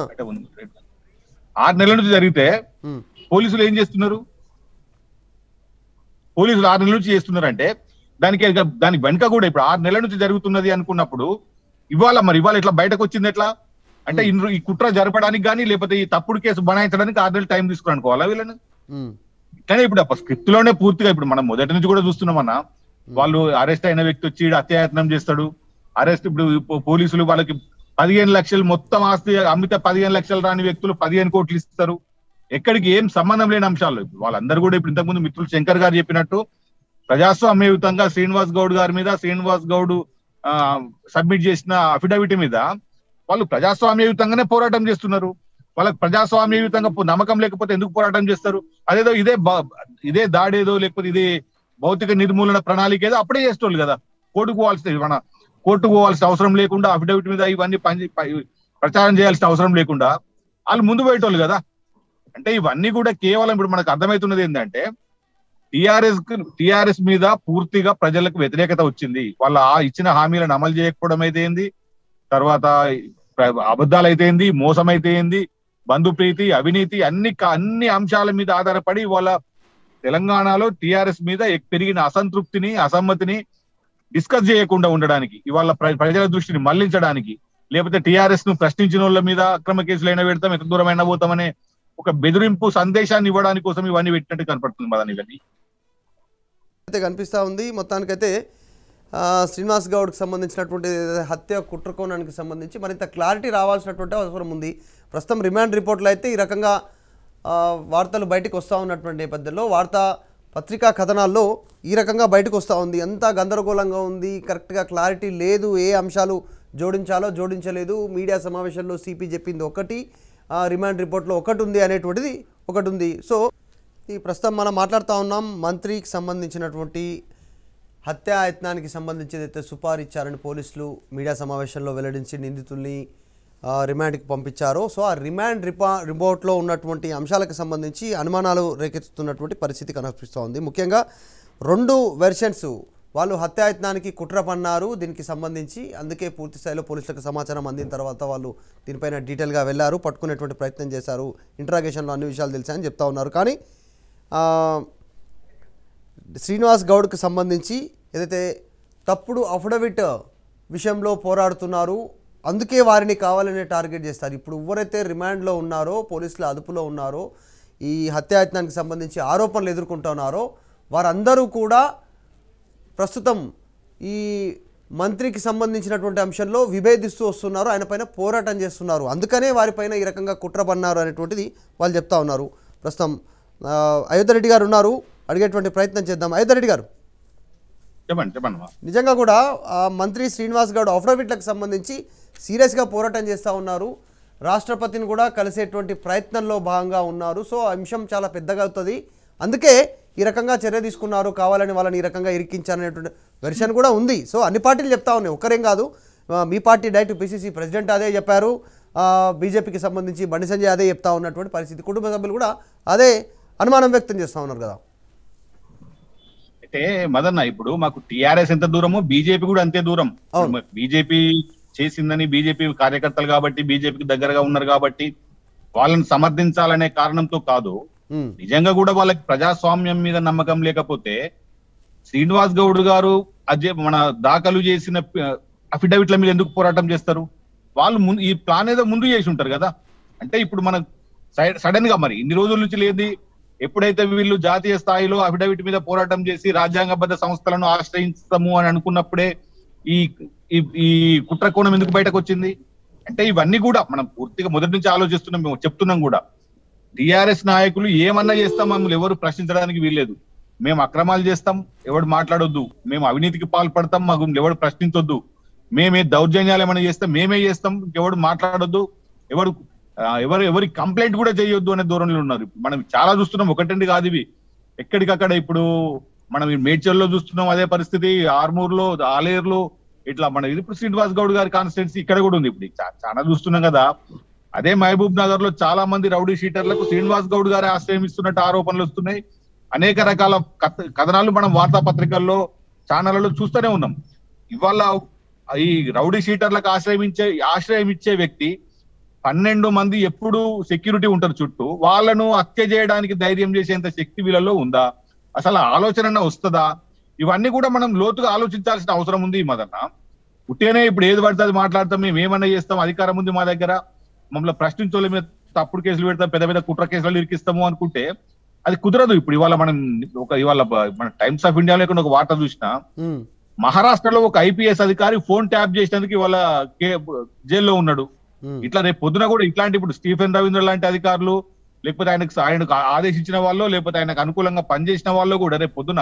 ఆరు నెలల నుంచి జరిగితే ఉమ్, పోలీసులు ఏం చేస్తున్నారు పోలీసులు ఆరు నెలల నుంచి చేస్తున్నారంటే దానికి ఇక- దానికి వెనుక కూడా ఇప్పుడు ఆరు నెలల నుంచి జరుగుతున్నది అనుకున్నప్పుడు ఇవాళ మరి ఇవాళ ఇట్లా బయటకు వచ్చింది ఎట్లా అంటే ఇన్ని- ఈ కుట్ర జరపడానికి కానీ లేకపోతే ఈ తప్పుడు కేసు బనాయించడానికి ఆరు నెలలు టైం తీసుకుని అనుకోవాలా వీళ్ళని ఉమ్, కానీ ఇప్పుడు ఆ స్క్రిప్ట్ లోనే పూర్తిగా ఇప్పుడు మనం మొదటి నుంచి కూడా చూస్తున్నామన్నా వాళ్ళు అరెస్ట్ అయిన వ్యక్తి వచ్చి ఈడ హత్యాయత్నం చేస్తాడు అరెస్ట్ ఇప్పుడు పో- పోలీసులు వాళ్ళకి పదిహేను లక్షలు మొత్తం ఆస్తి అమ్మితే పదిహేను లక్షలు రాని వ్యక్తులు పదిహేను కోట్లు ఇస్తారు ఎక్కడికి ఏం సంబంధం లేని అంశాలు ఇప్పుడు వాళ్ళందరూ కూడా ఇప్పుడు ఇంతకుముందు మిత్రులు శంకర్ గారు చెప్పినట్టు ప్రజాస్వామ్యయుతంగా శ్రీనివాస్ గౌడ్ గారి మీద శ్రీనివాస్ గౌడ్ సబ్మిట్ చేసిన అఫిడవిట్ మీద వాళ్ళు ప్రజాస్వామ్యయుతంగానే పోరాటం చేస్తున్నారు వాళ్ళకి ప్రజాస్వామ్యయుతంగా పో- నమ్మకం లేకపోతే ఎందుకు పోరాటం చేస్తారు అదేదో ఇదే బా- ఇదే దాడేదో లేకపోతే ఇదే భౌతిక నిర్మూలన ప్రణాళిక ఏదో అప్పుడే చేస్తోళ్ళు కదా కోర్టుకు పోవాల్సిన మన కోర్టుకు పోవాల్సిన అవసరం లేకుండా అఫిడవిట్ మీద ఇవన్నీ పని ప- ప్రచారం చేయాల్సిన అవసరం లేకుండా వాళ్ళు ముందు పోయేటోళ్ళు కదా అంటే ఇవన్నీ కూడా కేవలం ఇప్పుడు మనకు అర్థమవుతున్నది ఏంటంటే టిఆర్ఎస్ టిఆర్ఎస్ మీద పూర్తిగా ప్రజలకు వ్యతిరేకత వచ్చింది వాళ్ళ ఆ ఇచ్చిన హామీలను అమలు చేయకపోవడం అయితే ఏంది తర్వాత ప్ర- అబద్ధాలు అయితే ఏంది మోసం అయితే ఏంది బంధుప్రీతి అవినీతి అన్ని క- అన్ని అంశాల మీద ఆధారపడి వాళ్ళ తెలంగాణలో టిఆర్ఎస్ మీద ఎక్- పెరిగిన అసంతృప్తిని అసమ్మతిని డిస్కస్ చేయకుండా ఉండడానికి ఇవాళ ప్ర- ప్రజల దృష్టిని మళ్లించడానికి లేకపోతే టిఆర్ఎస్ ను ప్రశ్నించిన వాళ్ళ మీద అక్రమ కేసులు అయినా పెడతాం ఎంత దూరం అయినా పోతామనే ఒక బెదిరింపు సందేశాన్ని ఇవ్వడానికి కోసం ఇవన్నీ పెట్టినట్టు కనపడుతుంది మదన్ ఇవన్నీ అయితే కనిపిస్తూ ఉంది మొత్తానికైతే ఆ, శ్రీనివాస్ గౌడ్కి సంబంధించినటువంటి ఏదైతే హత్య కుట్రకోణానికి సంబంధించి మరింత క్లారిటీ రావాల్సినటువంటి అవసరం ఉంది ప్రస్తుతం రిమాండ్ రిపోర్ట్లో అయితే ఈ రకంగా ఆ, వార్తలు బయటకు వస్తూ ఉన్నటువంటి నేపథ్యంలో వార్తా పత్రికా కథనాల్లో ఈ రకంగా బయటకు వస్తూ ఉంది అంతా గందరగోళంగా ఉంది కరెక్ట్గా క్లారిటీ లేదు ఏ అంశాలు జోడించాలో జోడించలేదు మీడియా సమావేశంలో సిపి చెప్పింది ఒకటి ఆ, రిమాండ్ రిపోర్ట్లో ఒకటి ఉంది అనేటువంటిది ఒకటి ఉంది సో ఈ ప్రస్తుతం మనం మాట్లాడుతూ ఉన్నాం మంత్రికి సంబంధించినటువంటి హత్యాయత్నానికి సంబంధించి ఏదైతే సుపారీ ఇచ్చారని పోలీసులు మీడియా సమావేశంలో వెల్లడించి నిందితుల్ని ఆ, రిమాండ్కి పంపించారో సో ఆ రిమాండ్ రిపా రిపోర్ట్లో ఉన్నటువంటి అంశాలకు సంబంధించి అనుమానాలు రేకెత్తుతున్నటువంటి పరిస్థితి కనిపిస్తూ ఉంది ముఖ్యంగా రెండు వెర్షన్స్ వాళ్ళు హత్యాయత్నానికి కుట్ర పన్నారు దీనికి సంబంధించి అందుకే పూర్తి స్థాయిలో పోలీసులకు సమాచారం అందిన తర్వాత వాళ్ళు దీనిపైన డీటెయిల్గా వెళ్ళారు పట్టుకునేటువంటి ప్రయత్నం చేశారు ఇంట్రాగేషన్లో అన్ని విషయాలు తెలిసాయని చెప్తా ఉన్నారు కానీ ఆ, శ్రీనివాస్ గౌడ్కి సంబంధించి ఏదైతే తప్పుడు అఫిడవిట్ విషయంలో పోరాడుతున్నారు అందుకే వారిని కావాలనే టార్గెట్ చేస్తారు ఇప్పుడు ఎవరైతే రిమాండ్లో ఉన్నారో పోలీసుల అదుపులో ఉన్నారో ఈ హత్యాయత్నానికి సంబంధించి ఆరోపణలు ఎదుర్కొంటున్నారో వారందరూ కూడా ప్రస్తుతం ఈ మంత్రికి సంబంధించినటువంటి అంశంలో విభేదిస్తూ వస్తున్నారు ఆయన పైన పోరాటం చేస్తున్నారు అందుకనే వారిపైన ఈ రకంగా కుట్ర పన్నారు అనేటువంటిది వాళ్ళు చెప్తా ఉన్నారు ప్రస్తుతం ఆ, అయోధ్య రెడ్డి గారు ఉన్నారు అడిగేటువంటి ప్రయత్నం చేద్దాం అయోధ్య రెడ్డి గారు చెప్పండి చెప్పండి అమ్మా. నిజంగా కూడా ఆ, మంత్రి శ్రీనివాస్ గౌడ్ అఫిడవిట్లకు సంబంధించి సీరియస్గా పోరాటం చేస్తూ ఉన్నారు రాష్ట్రపతిని కూడా కలిసేటువంటి ప్రయత్నంలో భాగంగా ఉన్నారు సో ఆ అంశం చాలా పెద్దగా అవుతుంది అందుకే ఈ రకంగా చర్య తీసుకున్నారు కావాలని వాళ్ళని ఈ రకంగా ఇరికించారనేటువంటి వెర్షన్ కూడా ఉంది సో అన్ని పార్టీలు చెప్తా ఉన్నాయి ఒక్కరేం కాదు ఆ, మీ పార్టీ డైరెక్ట్ పిసిసి ప్రెసిడెంట్ అదే చెప్పారు ఆ, బీజేపీకి సంబంధించి బండి సంజయ్ అదే చెప్తా ఉన్నటువంటి పరిస్థితి కుటుంబ సభ్యులు కూడా అదే అనుమానం వ్యక్తం చేస్తూ ఉన్నారు కదా అయితే మదన్న ఇప్పుడు మాకు టిఆర్ఎస్ ఎంత దూరమో బీజేపీ కూడా అంతే దూరం అవును. బీజేపీ చేసిందని బీజేపీ కార్యకర్తలు కాబట్టి బీజేపీకి దగ్గరగా ఉన్నారు కాబట్టి వాళ్ళని సమర్థించాలనే కారణంతో కాదు ఉమ్, నిజంగా కూడా వాళ్ళకి ప్రజాస్వామ్యం మీద నమ్మకం లేకపోతే శ్రీనివాస్ గౌడ్ గారు అజయ్ మన దాఖలు చేసిన అఫిడవిట్ల మీద ఎందుకు పోరాటం చేస్తారు వాళ్ళు ముందు ఈ ప్లాన్ ఏదో ముందు చేసి ఉంటారు కదా అంటే ఇప్పుడు మన సడన్ గా మరి ఇన్ని రోజుల నుంచి లేదు ఎప్పుడైతే వీళ్ళు జాతీయ స్థాయిలో అఫిడవిట్ మీద పోరాటం చేసి రాజ్యాంగబద్ధ సంస్థలను ఆశ్రయిస్తాము అని అనుకున్నప్పుడే ఈ ఈ- ఈ కుట్ర కోణం ఎందుకు బయటకు వచ్చింది అంటే ఇవన్నీ కూడా మనం పూర్తిగా మొదటి నుంచి ఆలోచిస్తున్నాం మేము చెప్తున్నాం కూడా టిఆర్ఎస్ నాయకులు ఏమన్నా చేస్తాం మమ్మల్ని ఎవరు ప్రశ్నించడానికి వీల్లేదు మేము అక్రమాలు చేస్తాం ఎవడు మాట్లాడొద్దు మేము అవినీతికి పాల్పడతాం మాకు ఎవడు ప్రశ్నించొద్దు మేమే దౌర్జన్యాలు ఏమైనా చేస్తాం మేమే చేస్తాం ఎవడు మాట్లాడొద్దు ఎవడు ఆ, ఎవరు ఎవరి కంప్లైంట్ కూడా చేయొద్దు అనే ధోరణిలో ఉన్నారు మనం చాలా చూస్తున్నాం ఒకటండి కాదు ఇవి ఎక్కడికక్కడ ఇప్పుడు మనం ఈ మేడ్చల్లో చూస్తున్నాం అదే పరిస్థితి ఆర్మూర్లో ఆలేరులో ఇట్లా మన ఇది ఇప్పుడు శ్రీనివాస్ గౌడ్ గారి కాన్స్టిట్యున్సీ ఇక్కడ కూడా ఉంది ఇప్పుడు చా- చాలా చూస్తున్నాం కదా అదే మహబూబ్ నగర్ లో చాలా మంది రౌడీ షీటర్లకు శ్రీనివాస్ గౌడ్ గారే ఆశ్రయం ఇస్తున్నట్టు ఆరోపణలు వస్తున్నాయి అనేక రకాల కథ- కథనాలు మనం వార్తాపత్రికల్లో ఛానళ్లలో చూస్తూనే ఉన్నాం ఇవాళ ఈ రౌడీ షీటర్లకు ఆశ్రయం ఇచ్చే ఆశ్రయం ఇచ్చే వ్యక్తి పన్నెండు మంది ఎప్పుడు సెక్యూరిటీ ఉంటారు చుట్టూ వాళ్ళను హత్య చేయడానికి ధైర్యం చేసేంత శక్తి వీళ్ళలో ఉందా అసలు ఆ ఆలోచన వస్తుందా ఇవన్నీ కూడా మనం లోతుగా ఆలోచించాల్సిన అవసరం ఉంది మదన్న ఉట్టేనే ఇప్పుడు ఏది పడితే అది మాట్లాడతాం మేము ఏమన్నా చేస్తాం అధికారం ఉంది మా దగ్గర మమ్మల్ని ప్రశ్నించోళ్ళ మీద తప్పుడు కేసులు పెడతాం పెద్ద పెద్ద కుట్ర కేసులు ఇరికిస్తాము అనుకుంటే అది కుదరదు ఇప్పుడు ఇవాళ మనం ఒక ఇవాళ బ- మన టైమ్స్ ఆఫ్ ఇండియా లేకుండా ఒక వార్త చూసినా ఉమ్, మహారాష్ట్రలో ఒక ఐపీఎస్ అధికారి ఫోన్ ట్యాప్ చేసినందుకు ఇవాళ కే- జైల్లో ఉన్నాడు ఉమ్, ఇట్లా రేపు పొద్దున కూడా ఇట్లాంటి ఇప్పుడు స్టీఫెన్ రవీంద్ర లాంటి అధికారులు లేకపోతే ఆయనకు ఆయనకు ఆదేశించిన వాళ్ళు లేకపోతే ఆయనకు అనుకూలంగా పనిచేసిన వాళ్ళు కూడా రేపు పొద్దున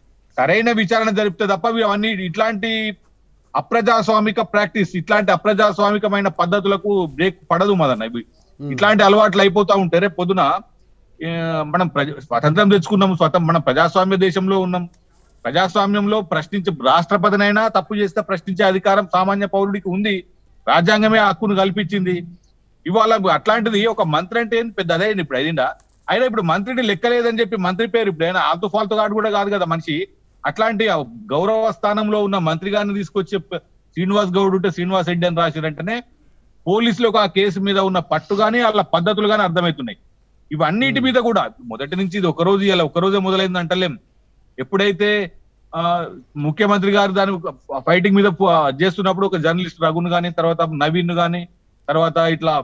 సరైన విచారణ జరిపితే తప్ప అవన్నీ ఇట్లాంటి అప్రజాస్వామిక ప్రాక్టీస్ ఇట్లాంటి అప్రజాస్వామికమైన పద్ధతులకు బ్రేక్ పడదు మదన్న ఇవి ఇట్లాంటి అలవాట్లు అయిపోతా ఉంటే రేపు పొద్దున ఏ, మనం ప్రజ స్వతంత్రం తెచ్చుకున్నాం స్వతం మనం ప్రజాస్వామ్య దేశంలో ఉన్నాం ప్రజాస్వామ్యంలో ప్రశ్నించే రాష్ట్రపతినైనా తప్పు చేస్తే ప్రశ్నించే అధికారం సామాన్య పౌరుడికి ఉంది రాజ్యాంగమే ఆ హక్కును కల్పించింది ఇవాళ అట్లాంటిది ఒక మంత్రి అంటే ఏంది పెద్ద అదే ఇప్పుడు అయిందా అయినా ఇప్పుడు మంత్రిని లెక్కలేదని చెప్పి మంత్రి పేరు ఇప్పుడు అయినా ఆల్తు ఫాల్తు గాడు కూడా కాదు కదా మనిషి అట్లాంటి ఆ గౌరవ స్థానంలో ఉన్న మంత్రి గారిని తీసుకొచ్చి ప- శ్రీనివాస్ గౌడ్ ఉంటే శ్రీనివాస్ రెడ్డి అని రాసిరంటేనే పోలీసులకు ఆ కేసు మీద ఉన్న పట్టు గానీ వాళ్ళ పద్ధతులు గానీ అర్థమవుతున్నాయి ఇవన్నిటి మీద కూడా మొదటి నుంచి ఇది ఒక రోజు ఇలా ఒక రోజే మొదలైంది అంటలేం ఎప్పుడైతే ఆ ముఖ్యమంత్రి గారు దాని ఫైటింగ్ మీద ప- చేస్తున్నప్పుడు ఒక జర్నలిస్ట్ రఘును గాని తర్వాత నవీన్ గాని తర్వాత ఇట్లా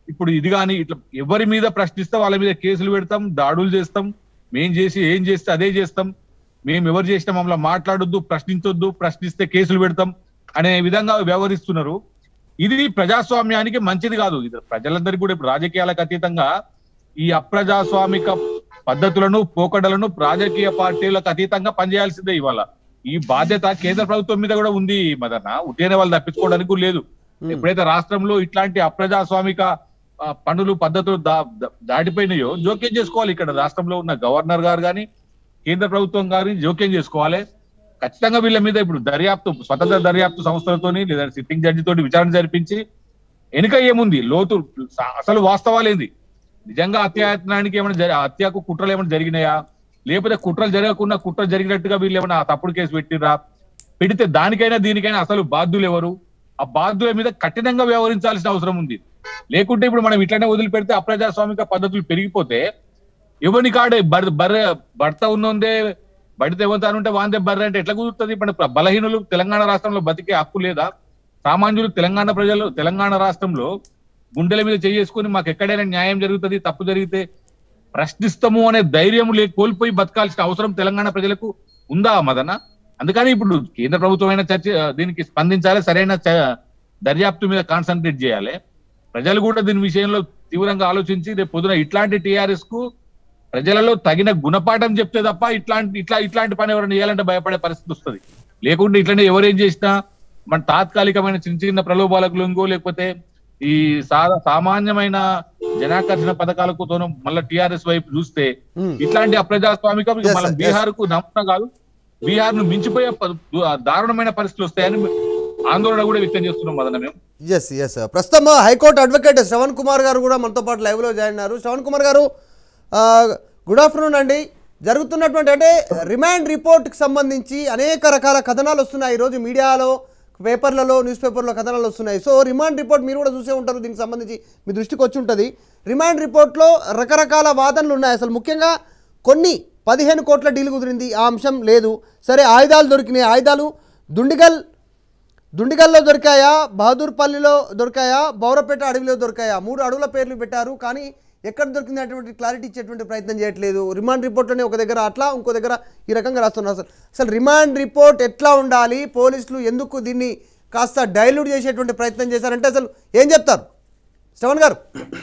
ఇప్పుడు ఇది కానీ ఇట్లా ఎవరి మీద ప్రశ్నిస్తే వాళ్ళ మీద కేసులు పెడతాం దాడులు చేస్తాం మేం చేసి ఏం చేస్తే అదే చేస్తాం మేము ఎవరు చేసినా మమ్మల్ని మాట్లాడొద్దు ప్రశ్నించొద్దు ప్రశ్నిస్తే కేసులు పెడతాం అనే విధంగా వ్యవహరిస్తున్నారు ఇది ప్రజాస్వామ్యానికి మంచిది కాదు ఇది ప్రజలందరికీ కూడా ఇప్పుడు రాజకీయాలకు అతీతంగా ఈ అప్రజాస్వామిక పద్ధతులను పోకడలను రాజకీయ పార్టీలకు అతీతంగా పనిచేయాల్సిందే ఇవాళ ఈ బాధ్యత కేంద్ర ప్రభుత్వం మీద కూడా ఉంది మదన్న ఉట్టిన వాళ్ళు తప్పించుకోవడానికి కూడా లేదు ఎప్పుడైతే రాష్ట్రంలో ఇట్లాంటి అప్రజాస్వామిక ఆ, పనులు పద్ధతులు దా- దా- దాటిపోయినాయో జోక్యం చేసుకోవాలి ఇక్కడ రాష్ట్రంలో ఉన్న గవర్నర్ గారు కానీ కేంద్ర ప్రభుత్వం గారి జోక్యం చేసుకోవాలి ఖచ్చితంగా వీళ్ళ మీద ఇప్పుడు దర్యాప్తు స్వతంత్ర దర్యాప్తు సంస్థలతోని లేదా సిట్టింగ్ జడ్జి తోటి విచారణ జరిపించి వెనుక ఏముంది లోతు స- అసలు వాస్తవాలు ఏంది నిజంగా హత్యాయత్నానికి ఏమైనా జరి- హత్యకు కుట్రలు ఏమైనా జరిగినాయా లేకపోతే కుట్రలు జరగకుండా కుట్ర జరిగినట్టుగా వీళ్ళు ఏమైనా తప్పుడు కేసు పెట్టిర్రా పెడితే దానికైనా దీనికైనా అసలు బాధ్యులు ఎవరు ఆ బాధ్యుల మీద కఠినంగా వ్యవహరించాల్సిన అవసరం ఉంది లేకుంటే ఇప్పుడు మనం ఇట్లనే వదిలిపెడితే అప్రజాస్వామిక పద్ధతులు పెరిగిపోతే ఎవరిని కాడే బర్ బర్రె భర్త ఉన్నోందే బడితే ఎవరు ఉంటే వాందే బర్రె అంటే ఎట్లా కుదురుతుంది ఇప్పుడు బలహీనులు తెలంగాణ రాష్ట్రంలో బతికే హక్కు లేదా సామాన్యులు తెలంగాణ ప్రజలు తెలంగాణ రాష్ట్రంలో గుండెల మీద చేసుకొని మాకు ఎక్కడైనా న్యాయం జరుగుతుంది తప్పు జరిగితే ప్రశ్నిస్తాము అనే ధైర్యం లే కోల్పోయి బతకాల్సిన అవసరం తెలంగాణ ప్రజలకు ఉందా మదన అందుకని ఇప్పుడు కేంద్ర ప్రభుత్వం అయినా చర్చ దీనికి స్పందించాలి సరైన చ- దర్యాప్తు మీద కాన్సన్ట్రేట్ చేయాలి ప్రజలు కూడా దీని విషయంలో తీవ్రంగా ఆలోచించి రేపు పొద్దున ఇట్లాంటి టిఆర్ఎస్ కు ప్రజలలో తగిన గుణపాఠం చెప్తే తప్ప ఇట్లాంటి ఇట్లా ఇట్లాంటి పని ఎవరైనా చేయాలంటే భయపడే పరిస్థితి వస్తుంది లేకుంటే ఇట్లనే ఎవరేం చేసినా మన తాత్కాలికమైన చిన్న చిన్న ప్రలోభాలకు లొంగో లేకపోతే ఈ సా- సామాన్యమైన జనాకర్షణ పథకాలకు తోను మళ్ళీ టిఆర్ఎస్ వైపు చూస్తే Hmm. ఇట్లాంటి అప్రజాస్వామిక Yes, మన sir. Yes. బీహార్ కు నమ్మకం కాదు బీహార్ ను మించిపోయే ప- దారుణమైన పరిస్థితులు వస్తాయని ఆందోళన కూడా వ్యక్తం చేస్తున్నాం మదన మేము ఎస్ ఎస్ ప్రస్తుతం హైకోర్టు అడ్వకేట్ శ్రవణ్ కుమార్ గారు కూడా మనతో పాటు లైవ్లో జాయిన్ అయ్యారు శ్రవణ్ కుమార్ గారు ఆ, గుడ్ ఆఫ్టర్నూన్ అండి జరుగుతున్నటువంటి అంటే రిమాండ్ రిపోర్ట్కి సంబంధించి అనేక రకాల కథనాలు వస్తున్నాయి ఈరోజు మీడియాలో పేపర్లలో న్యూస్ పేపర్లో కథనాలు వస్తున్నాయి సో రిమాండ్ రిపోర్ట్ మీరు కూడా చూసే ఉంటారు దీనికి సంబంధించి మీ దృష్టికి వచ్చి ఉంటుంది రిమాండ్ రిపోర్ట్లో రకరకాల వాదనలు ఉన్నాయి అసలు ముఖ్యంగా కొన్ని పదిహేను కోట్ల డీల్ కుదిరింది ఆ అంశం లేదు సరే ఆయుధాలు దొరికినాయి ఆయుధాలు దుండిగల్ దుండిగల్లో దొరికాయా బహదూర్పల్లిలో దొరికాయా బౌరపేట అడవిలో దొరికాయా మూడు అడవుల పేర్లు పెట్టారు కానీ ఎక్కడ దొరికింది అటువంటి క్లారిటీ ఇచ్చేటువంటి ప్రయత్నం చేయట్లేదు రిమాండ్ రిపోర్ట్లోనే ఒక దగ్గర అట్లా ఇంకో దగ్గర ఈ రకంగా రాస్తున్నారు అసలు అసలు రిమాండ్ రిపోర్ట్ ఎట్లా ఉండాలి పోలీసులు ఎందుకు దీన్ని కాస్త డైల్యూట్ చేసేటువంటి ప్రయత్నం చేశారంటే అసలు ఏం చెప్తారు శ్రవణ్ గారు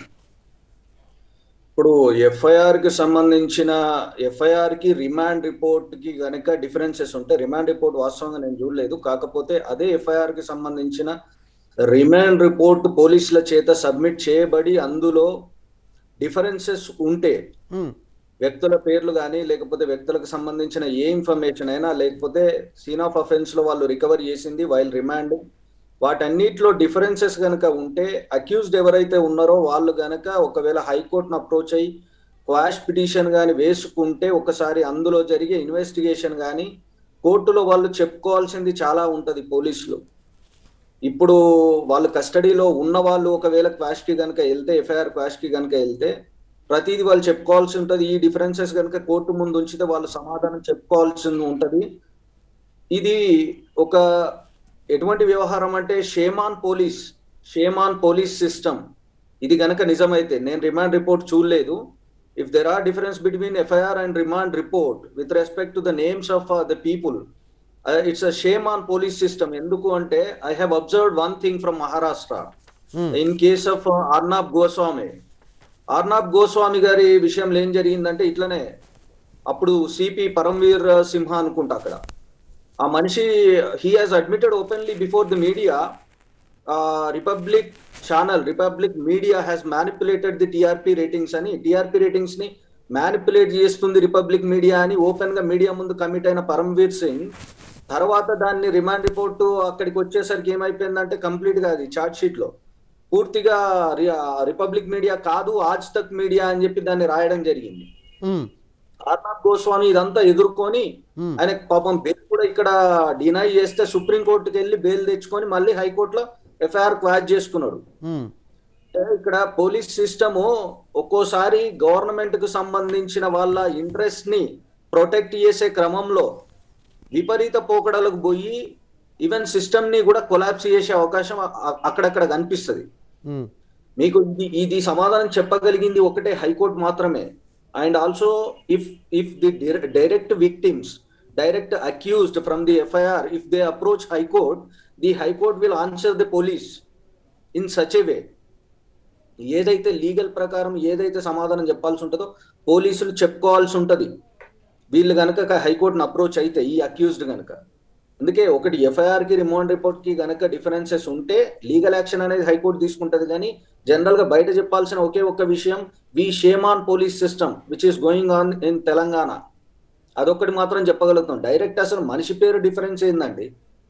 ఇప్పుడు ఎఫ్ఐఆర్ కి సంబంధించిన ఎఫ్ఐఆర్ కి రిమాండ్ రిపోర్ట్ కి గనక డిఫరెన్సెస్ ఉంటే రిమాండ్ రిపోర్ట్ వాస్తవంగా నేను చూడలేదు కాకపోతే అదే ఎఫ్ఐఆర్ కి సంబంధించిన రిమాండ్ రిపోర్ట్ పోలీసుల చేత సబ్మిట్ చేయబడి అందులో డిఫరెన్సెస్ ఉంటే ఉమ్, వ్యక్తుల పేర్లు కానీ లేకపోతే వ్యక్తులకు సంబంధించిన ఏ ఇన్ఫర్మేషన్ అయినా లేకపోతే సీన్ ఆఫ్ అఫెన్స్ లో వాళ్ళు రికవర్ చేసింది వైల్ రిమాండ్ వాటన్నిటిలో డిఫరెన్సెస్ గనక ఉంటే అక్యూజ్డ్ ఎవరైతే ఉన్నారో వాళ్ళు గనక ఒకవేళ హైకోర్టును అప్రోచ్ అయ్యి క్వాష్ పిటిషన్ కానీ వేసుకుంటే ఒకసారి అందులో జరిగే ఇన్వెస్టిగేషన్ కానీ కోర్టులో వాళ్ళు చెప్పుకోవాల్సింది చాలా ఉంటది పోలీసులు ఇప్పుడు వాళ్ళు కస్టడీలో ఉన్న వాళ్ళు ఒకవేళ క్వాష్ కి కనుక వెళ్తే ఎఫ్ఐఆర్ క్వాష్ కి కనుక వెళ్తే ప్రతిదీ వాళ్ళు చెప్పుకోవాల్సి ఉంటది ఈ డిఫరెన్సెస్ కనుక కోర్టు ముందు ఉంచితే వాళ్ళు సమాధానం చెప్పుకోవాల్సి ఉంటది ఇది ఒక ఎటువంటి వ్యవహారం అంటే shame on police shame on police system ఇది గనక నిజమైతే నేను రిమాండ్ రిపోర్ట్ చూడలేదు if there are difference between FIR and remand report with respect to the names of the people it's a shame on police system ఎందుకు అంటే I have observed one thing from Maharashtra um, in case of Arnab Goswami Arnab Goswami గారి విషయంలో ఏం జరిగిందంటే ఇట్లనే అప్పుడు CP Param Bir సింహ అనుకుంటా అక్కడ ఆ మనిషి he has admitted openly before the media Republic channel Republic media has manipulated the TRP ratings అని టిఆర్పి రేటింగ్స్ ని మ్యానిపులేట్ చేస్తుంది రిపబ్లిక్ మీడియా అని ఓపెన్ గా మీడియా ముందు కమిట్ అయిన పరమ్వీర్ సింగ్ తర్వాత దాన్ని రిమాండ్ రిపోర్టు అక్కడికి వచ్చేసరికి ఏమైపోయిందంటే కంప్లీట్ గా అది చార్ట్ షీట్ లో పూర్తిగా రి- రిపబ్లిక్ మీడియా కాదు ఆజ్ తక్ మీడియా అని చెప్పి దాన్ని రాయడం జరిగింది ఉమ్, అర్నాబ్ గోస్వామి ఇదంతా ఎదుర్కొని ఉమ్, ఆయన పాపం బెయిల్ కూడా ఇక్కడ డినై చేస్తే సుప్రీం కోర్టుకి వెళ్ళి బెయిల్ తెచ్చుకొని మళ్ళీ హైకోర్టులో ఎఫ్ఐఆర్ క్వాష్ చేసుకున్నాడు ఉమ్, అంటే ఇక్కడ పోలీస్ సిస్టమ్ ఒక్కోసారి గవర్నమెంట్ కు సంబంధించిన వాళ్ళ ఇంట్రెస్ట్ ని ప్రొటెక్ట్ చేసే క్రమంలో విపరీత పోకడలకు పోయి ఈవెన్ సిస్టమ్ ని కూడా కొలాప్స్ చేసే అవకాశం అ- అ- అక్కడక్కడ కనిపిస్తుంది ఉమ్, మీకు ఇది ఇది సమాధానం చెప్పగలిగింది ఒకటే హైకోర్టు మాత్రమే and also if if the direct victims direct accused from the FIR if they approach high court the high court will answer the police in such a way ఏదైతే లీగల్ ప్రకారం ఏదైతే సమాధానం చెప్పాల్సి ఉంటుందో పోలీసులు చెప్పుకోవాల్సి ఉంటది వీళ్ళు గనక హైకోర్టును అప్రోచ్ అయితే ఈ అక్యూజ్డ్ గనక అందుకే ఒకటి ఎఫ్ఐఆర్ కి రిమాండ్ రిపోర్ట్ కి గనక డిఫరెన్సెస్ ఉంటే లీగల్ యాక్షన్ అనేది హైకోర్టు తీసుకుంటది కానీ జనరల్ గా బయట చెప్పాల్సిన ఒకే ఒక్క విషయం we shame on police system which is going on in Telangana అదొక్కటి మాత్రం చెప్పగలుగుతాం డైరెక్ట్ అసలు మనిషి పేరు డిఫరెన్స్ ఏందండి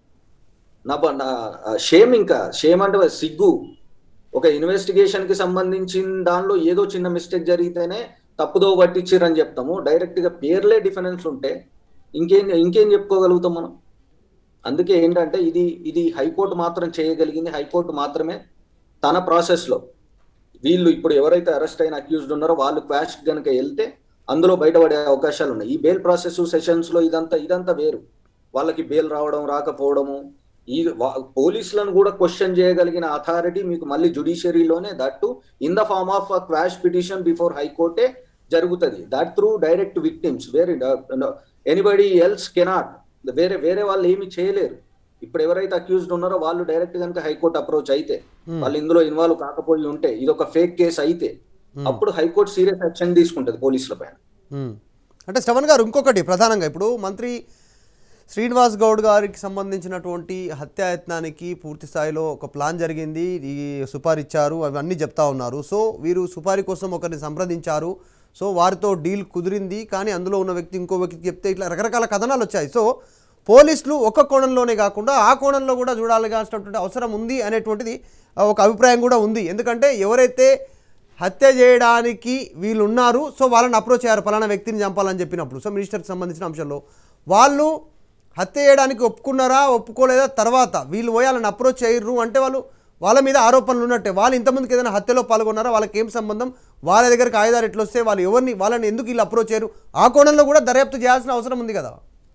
నా బ- నా షేమ్ ఇంకా షేమ్ అంటే సిగ్గు ఒక ఇన్వెస్టిగేషన్ కి సంబంధించిన దానిలో ఏదో చిన్న మిస్టేక్ జరిగితేనే తప్పుదో పట్టించిరని చెప్తాము డైరెక్ట్ గా పేర్లే డిఫరెన్స్ ఉంటే ఇంకేం ఇంకేం చెప్పుకోగలుగుతాం మనం అందుకే ఏంటంటే ఇది ఇది హైకోర్టు మాత్రం చేయగలిగింది హైకోర్టు మాత్రమే తన ప్రాసెస్ లో వీళ్ళు ఇప్పుడు ఎవరైతే అరెస్ట్ అయిన అక్యూజ్డ్ ఉన్నారో వాళ్ళు క్వాష్ కనుక వెళ్తే అందులో బయటపడే అవకాశాలు ఉన్నాయి ఈ బెయిల్ ప్రాసెస్ సెషన్స్ లో ఇదంతా ఇదంతా వేరు వాళ్ళకి బెయిల్ రావడం రాకపోవడము ఈ వా- పోలీసులను కూడా క్వశ్చన్ చేయగలిగిన అథారిటీ మీకు మళ్ళీ జుడిషియరీలోనే that in the form of quash petition before హైకోర్టే జరుగుతుంది దట్ త్రూ డైరెక్ట్ విక్టిమ్స్ వేరే ఎనీబడి ఎల్స్ కెనాట్ వేరే వేరే వాళ్ళు ఏమి చేయలేరు ఇప్పుడు ఎవరైతే అక్యూజ్డ్ ఉన్నారో వాళ్ళు డైరెక్ట్ కనుక హైకోర్టు అప్రోచ్ అయితే వాళ్ళు ఇందులో ఇన్వాల్వ్ కాకపోయి ఉంటే ఇది ఒక ఫేక్ కేసు అయితే అప్పుడు హైకోర్టు సీరియస్ యాక్షన్ తీసుకుంటది పోలీసుల పైన మ్మ్. అంటే శ్రవణ్ గారు ఇంకొకటి ప్రధానంగా ఇప్పుడు మంత్రి శ్రీనివాస్ గౌడ్ గారికి సంబంధించినటువంటి హత్యాయత్నానికి పూర్తి స్థాయిలో ఒక ప్లాన్ జరిగింది ఈ సుపారీ ఇచ్చారు అవన్నీ చెప్తా ఉన్నారు సో వీరు సుపారీ కోసం ఒకరిని సంప్రదించారు సో వారితో డీల్ కుదిరింది కానీ అందులో ఉన్న వ్యక్తి ఇంకో వ్యక్తికి చెప్తే ఇట్లా రకరకాల కథనాలు వచ్చాయి సో పోలీసులు ఒక్క కోణంలోనే కాకుండా ఆ కోణంలో కూడా చూడాల్సినటువంటి అవసరం ఉంది అనేటువంటిది ఆ, ఒక అభిప్రాయం కూడా ఉంది ఎందుకంటే ఎవరైతే హత్య చేయడానికి వీళ్ళు ఉన్నారు సో వాళ్ళని అప్రోచ్ అయ్యారు ఫలానా వ్యక్తిని చంపాలని చెప్పినప్పుడు సో మినిస్టర్కి సంబంధించిన అంశంలో వాళ్ళు హత్య చేయడానికి ఒప్పుకున్నారా ఒప్పుకోలేదా తర్వాత వీళ్ళు పోయి వాళ్ళని అప్రోచ్ చేయరు అంటే వాళ్ళు వాళ్ళ మీద ఆరోపణలు ఉన్నట్టే వాళ్ళు ఇంతమందికి ఏదైనా హత్యలో పాల్గొన్నారా వాళ్ళకి ఏం సంబంధం వాళ్ళ దగ్గరికి ఆయుధాలు ఎట్లా వస్తే వాళ్ళు ఎవరిని వాళ్ళని ఎందుకు వీళ్ళు అప్రోచ్ చేయరు ఆ కోణంలో కూడా దర్యాప్తు చేయాల్సిన అవసరం ఉంది కదా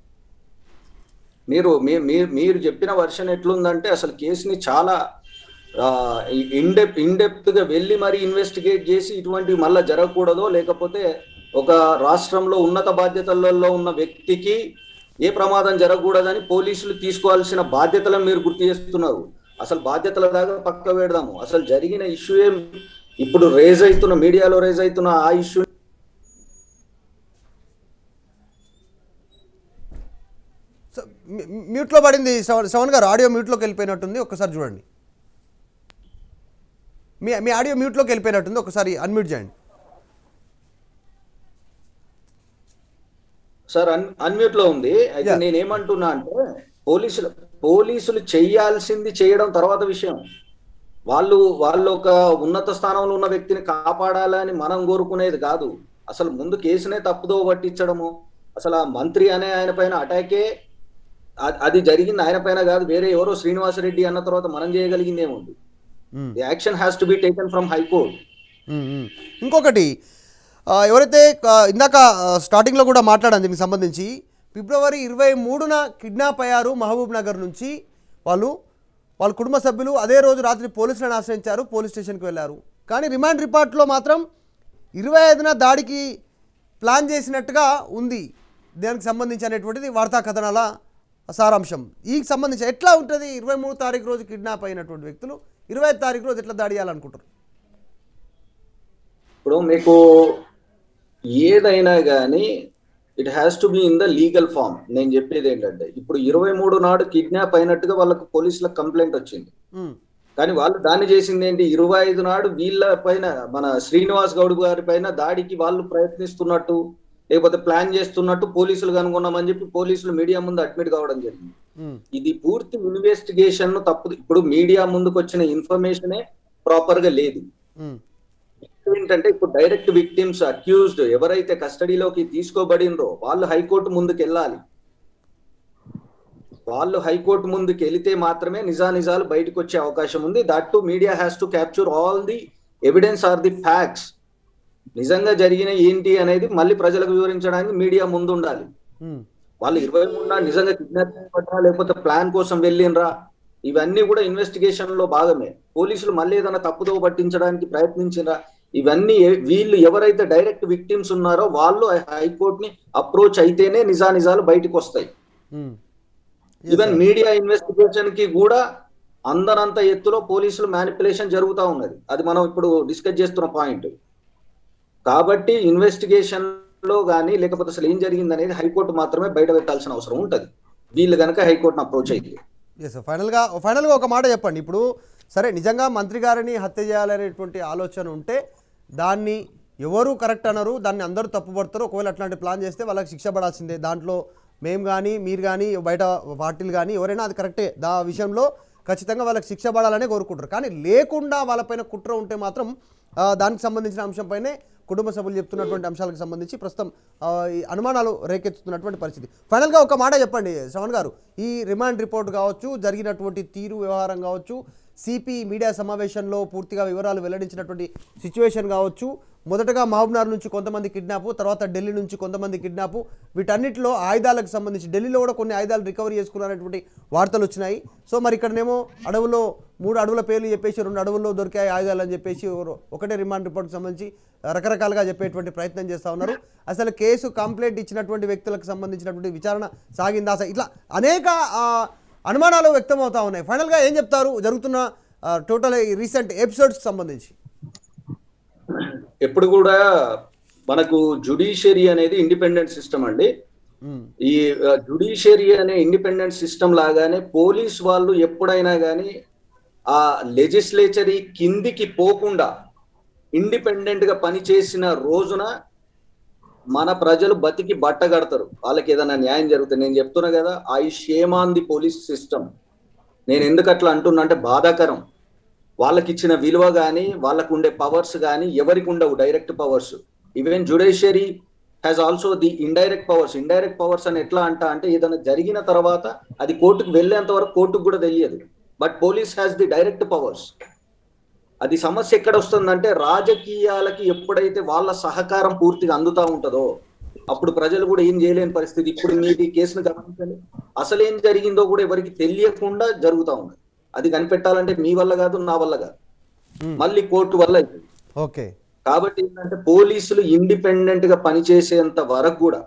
మీరు మీ- మీ- మీరు చెప్పిన వర్షన్ ఎట్లుందంటే అసలు కేసుని చాలా ఇన్డెప్ ఇన్డెప్త్ గా వెళ్ళి మరి ఇన్వెస్టిగేట్ చేసి ఇటువంటివి మళ్ళా జరగకూడదో లేకపోతే ఒక రాష్ట్రంలో ఉన్నత బాధ్యతలలో ఉన్న వ్యక్తికి ఏ ప్రమాదం జరగకూడదని పోలీసులు తీసుకోవాల్సిన బాధ్యతలను మీరు గుర్తు చేస్తున్నారు అసలు బాధ్యతల దాకా పక్క పెడదాము అసలు జరిగిన ఇష్యూ ఏం ఇప్పుడు రేజ్ అవుతున్న మీడియాలో రేజ్ అవుతున్న ఆ ఇష్యూ సో మ్యూ- మ్యూట్లో పడింది శ్రవణ్ శ్రవణ్ గారు ఆడియో మ్యూట్లోకి వెళ్ళిపోయినట్టుంది ఒక్కసారి చూడండి మీ మీ ఆడియో మ్యూట్లోకి వెళ్ళిపోయినట్టుంది ఒకసారి అన్మ్యూట్ చేయండి సార్ అన్ అన్మ్యూట్ లో ఉంది అయితే Yeah. నేను ఏమంటున్నా అంటే పోలీసులు పోలీసులు చేయాల్సింది చేయడం తర్వాత విషయం వాళ్ళు వాళ్ళు ఒక ఉన్నత స్థానంలో ఉన్న వ్యక్తిని కాపాడాలని మనం కోరుకునేది కాదు అసలు ముందు కేసునే తప్పుదో పట్టించడము అసలు ఆ మంత్రి అనే ఆయన పైన అటాకే అ- అది జరిగింది ఆయన పైన కాదు వేరే ఎవరో శ్రీనివాసరెడ్డి అన్న తర్వాత మనం చేయగలిగింది ఏముంది hmm. The action has to be taken from high court hmm, hmm. ఇంకొకటి ఆ, ఎవరైతే ఆ, ఇందాక ఆ, స్టార్టింగ్లో కూడా మాట్లాడాను దీనికి సంబంధించి ఫిబ్రవరి ఇరవై మూడున కిడ్నాప్ అయ్యారు మహబూబ్ నగర్ నుంచి వాళ్ళు వాళ్ళ కుటుంబ సభ్యులు అదే రోజు రాత్రి పోలీసులను ఆశ్రయించారు పోలీస్ స్టేషన్కి వెళ్ళారు కానీ రిమాండ్ రిపోర్ట్లో మాత్రం ఇరవై ఐదున దాడికి ప్లాన్ చేసినట్టుగా ఉంది దానికి సంబంధించి అనేటువంటిది వార్తా కథనాల సారాంశం ఈ సంబంధించి ఎట్లా ఉంటుంది ఇరవై మూడు తారీఖు రోజు కిడ్నాప్ అయినటువంటి వ్యక్తులు ఇరవై ఐదు తారీఖు రోజు ఎట్లా దాడి చేయాలనుకుంటారు ఇప్పుడు మీకు ఏదైనా కానీ it has to be in the legal form నేను చెప్పేది ఏంటంటే ఇప్పుడు ఇరవై మూడు నాడు కిడ్నాప్ అయినట్టుగా వాళ్ళకు పోలీసులకు కంప్లైంట్ వచ్చింది మ్మ్. కానీ వాళ్ళు దాన్ని చేసింది ఏంటి ఇరవై ఐదు నాడు వీళ్ళ పైన మన శ్రీనివాస్ గౌడ్ గారి పైన దాడికి వాళ్ళు ప్రయత్నిస్తున్నట్టు లేకపోతే ప్లాన్ చేస్తున్నట్టు పోలీసులు కనుగొన్నామని చెప్పి పోలీసులు మీడియా ముందు అడ్మిట్ కావడం జరిగింది మ్మ్. ఇది పూర్తి ఇన్వెస్టిగేషన్ తప్పు ఇప్పుడు మీడియా ముందుకు వచ్చిన ఇన్ఫర్మేషనే ప్రాపర్ గా లేదు మ్మ్. ఏంటంటే ఇప్పుడు డైరెక్ట్ విక్టిమ్స్ అక్యూజ్డ్ ఎవరైతే కస్టడీలోకి తీసుకోబడినరో వాళ్ళు హైకోర్టు ముందుకు వెళ్ళాలి వాళ్ళు హైకోర్టు ముందుకు వెళితే మాత్రమే నిజానిజాలు బయటకు వచ్చే అవకాశం ఉంది that to media has to capture all the evidence or the facts నిజంగా జరిగిన ఏంటి అనేది మళ్ళీ ప్రజలకు వివరించడానికి మీడియా ముందు ఉండాలి మ్మ్. వాళ్ళు ఇరవై మూడున నిజంగా కిడ్నాప్ చేయబడ్డా లేకపోతే ప్లాన్ కోసం వెళ్ళినరా ఇవన్నీ కూడా ఇన్వెస్టిగేషన్ లో భాగమే పోలీసులు మళ్ళీ ఏదైనా తప్పుదో పట్టించడానికి ప్రయత్నించిన ఇవన్నీ ఏ- వీళ్ళు ఎవరైతే డైరెక్ట్ విక్టిమ్స్ ఉన్నారో వాళ్ళు హైకోర్ట్ ని అప్రోచ్ అయితేనే నిజానిజాలు బయటకు వస్తాయి మ్మ్. ఈవెన్ మీడియా ఇన్వెస్టిగేషన్ కి కూడా అందనంత ఎత్తులో పోలీసులు మ్యానిపులేషన్ జరుగుతా ఉన్నది అది మనం ఇప్పుడు డిస్కస్ చేస్తున్న పాయింట్ కాబట్టి ఇన్వెస్టిగేషన్ లో కానీ లేకపోతే అసలు ఏం జరిగింది అనేది హైకోర్టు మాత్రమే బయట పెట్టాల్సిన అవసరం ఉంటది వీళ్ళు కనుక హైకోర్టును అప్రోచ్ అయితే ఎస్ ఫైనల్గా ఫైనల్గా ఒక మాట చెప్పండి ఇప్పుడు సరే నిజంగా మంత్రి గారిని హత్య చేయాలనేటువంటి ఆలోచన ఉంటే దాన్ని ఎవరు కరెక్ట్ అనరు దాన్ని అందరూ తప్పుపడతారు ఒకవేళ అట్లాంటి ప్లాన్ చేస్తే వాళ్ళకి శిక్ష పడాల్సిందే దాంట్లో మేము కానీ మీరు కానీ బయట పార్టీలు కానీ ఎవరైనా అది కరెక్టే దా విషయంలో ఖచ్చితంగా వాళ్ళకి శిక్ష పడాలనే కోరుకుంటారు కానీ లేకుండా వాళ్ళపైన కుట్ర ఉంటే మాత్రం ఆ, దానికి సంబంధించిన అంశంపైనే కుటుంబ సభ్యులు చెప్తున్నటువంటి అంశాలకు సంబంధించి ప్రస్తుతం ఆ, ఈ అనుమానాలు రేకెత్తుతున్నటువంటి పరిస్థితి ఫైనల్గా ఒక మాట చెప్పండి శ్రవణ్ గారు ఈ రిమాండ్ రిపోర్ట్ కావచ్చు జరిగినటువంటి తీరు వ్యవహారం కావచ్చు సిపి మీడియా సమావేశంలో పూర్తిగా వివరాలు వెల్లడించినటువంటి సిచ్యువేషన్ కావచ్చు మొదటగా మహబూబ్నగర్ నుంచి కొంతమంది కిడ్నాప్ తర్వాత ఢిల్లీ నుంచి కొంతమంది కిడ్నాప్ వీటన్నిటిలో ఆయుధాలకు సంబంధించి ఢిల్లీలో కూడా కొన్ని ఆయుధాలు రికవరీ చేసుకున్నటువంటి వార్తలు వచ్చినాయి సో మరి ఇక్కడనేమో అడవుల్లో మూడు అడవుల పేర్లు చెప్పేసి రెండు అడవుల్లో దొరికాయి ఆయుధాలు అని చెప్పేసి ఎవరో- ఒకటే రిమాండ్ రిపోర్ట్కి సంబంధించి రకరకాలుగా చెప్పేటువంటి ప్రయత్నం చేస్తూ ఉన్నారు అసలు కేసు కంప్లైంట్ ఇచ్చినటువంటి వ్యక్తులకు సంబంధించినటువంటి విచారణ సాగిందా అసలు ఇట్లా అనేక ఆ, అనుమానాలు వ్యక్తం అవుతా ఉన్నాయి ఫైనల్గా ఏం చెప్తారు జరుగుతున్న టోటల్ రీసెంట్ ఎపిసోడ్స్కి సంబంధించి ఎప్పుడు కూడా మనకు జుడిషియరీ అనేది ఇండిపెండెంట్ సిస్టమ్ అండి మ్మ్. ఈ జుడిషియరీ అనే ఇండిపెండెంట్ సిస్టమ్ లాగానే పోలీస్ వాళ్ళు ఎప్పుడైనా కానీ ఆ లెజిస్లేచరీ కిందికి పోకుండా ఇండిపెండెంట్ గా పనిచేసిన రోజున మన ప్రజలు బతికి బట్ట కడతారు వాళ్ళకి ఏదైనా న్యాయం జరుగుతుంది నేను చెప్తున్నా కదా I shame on the police system నేను ఎందుకు అట్లా అంటున్నా అంటే బాధాకరం వాళ్ళకి ఇచ్చిన విలువ కానీ వాళ్ళకు ఉండే పవర్స్ కానీ ఎవరికి ఉండవు direct powers even judiciary has also the indirect powers indirect powers అని ఎట్లా అంట అంటే ఏదైనా జరిగిన తర్వాత అది కోర్టుకు వెళ్ళేంత వరకు కోర్టుకు కూడా తెలియదు but police has the direct powers అది సమస్య ఎక్కడ వస్తుందంటే రాజకీయాలకి ఎప్పుడైతే వాళ్ళ సహకారం పూర్తిగా అందుతా ఉంటుందో అప్పుడు ప్రజలు కూడా ఏం చేయలేని పరిస్థితి ఇప్పుడు మీరు ఈ కేసును గమనించండి అసలు ఏం జరిగిందో కూడా ఎవరికి తెలియకుండా జరుగుతా ఉంది అది కనిపెట్టాలంటే మీ వల్ల కాదు నా వల్ల కాదు మళ్ళీ కోర్టు వల్ల అవుతుంది ఓకే కాబట్టి ఏంటంటే పోలీసులు ఇండిపెండెంట్ గా పనిచేసేంత వరకు కూడా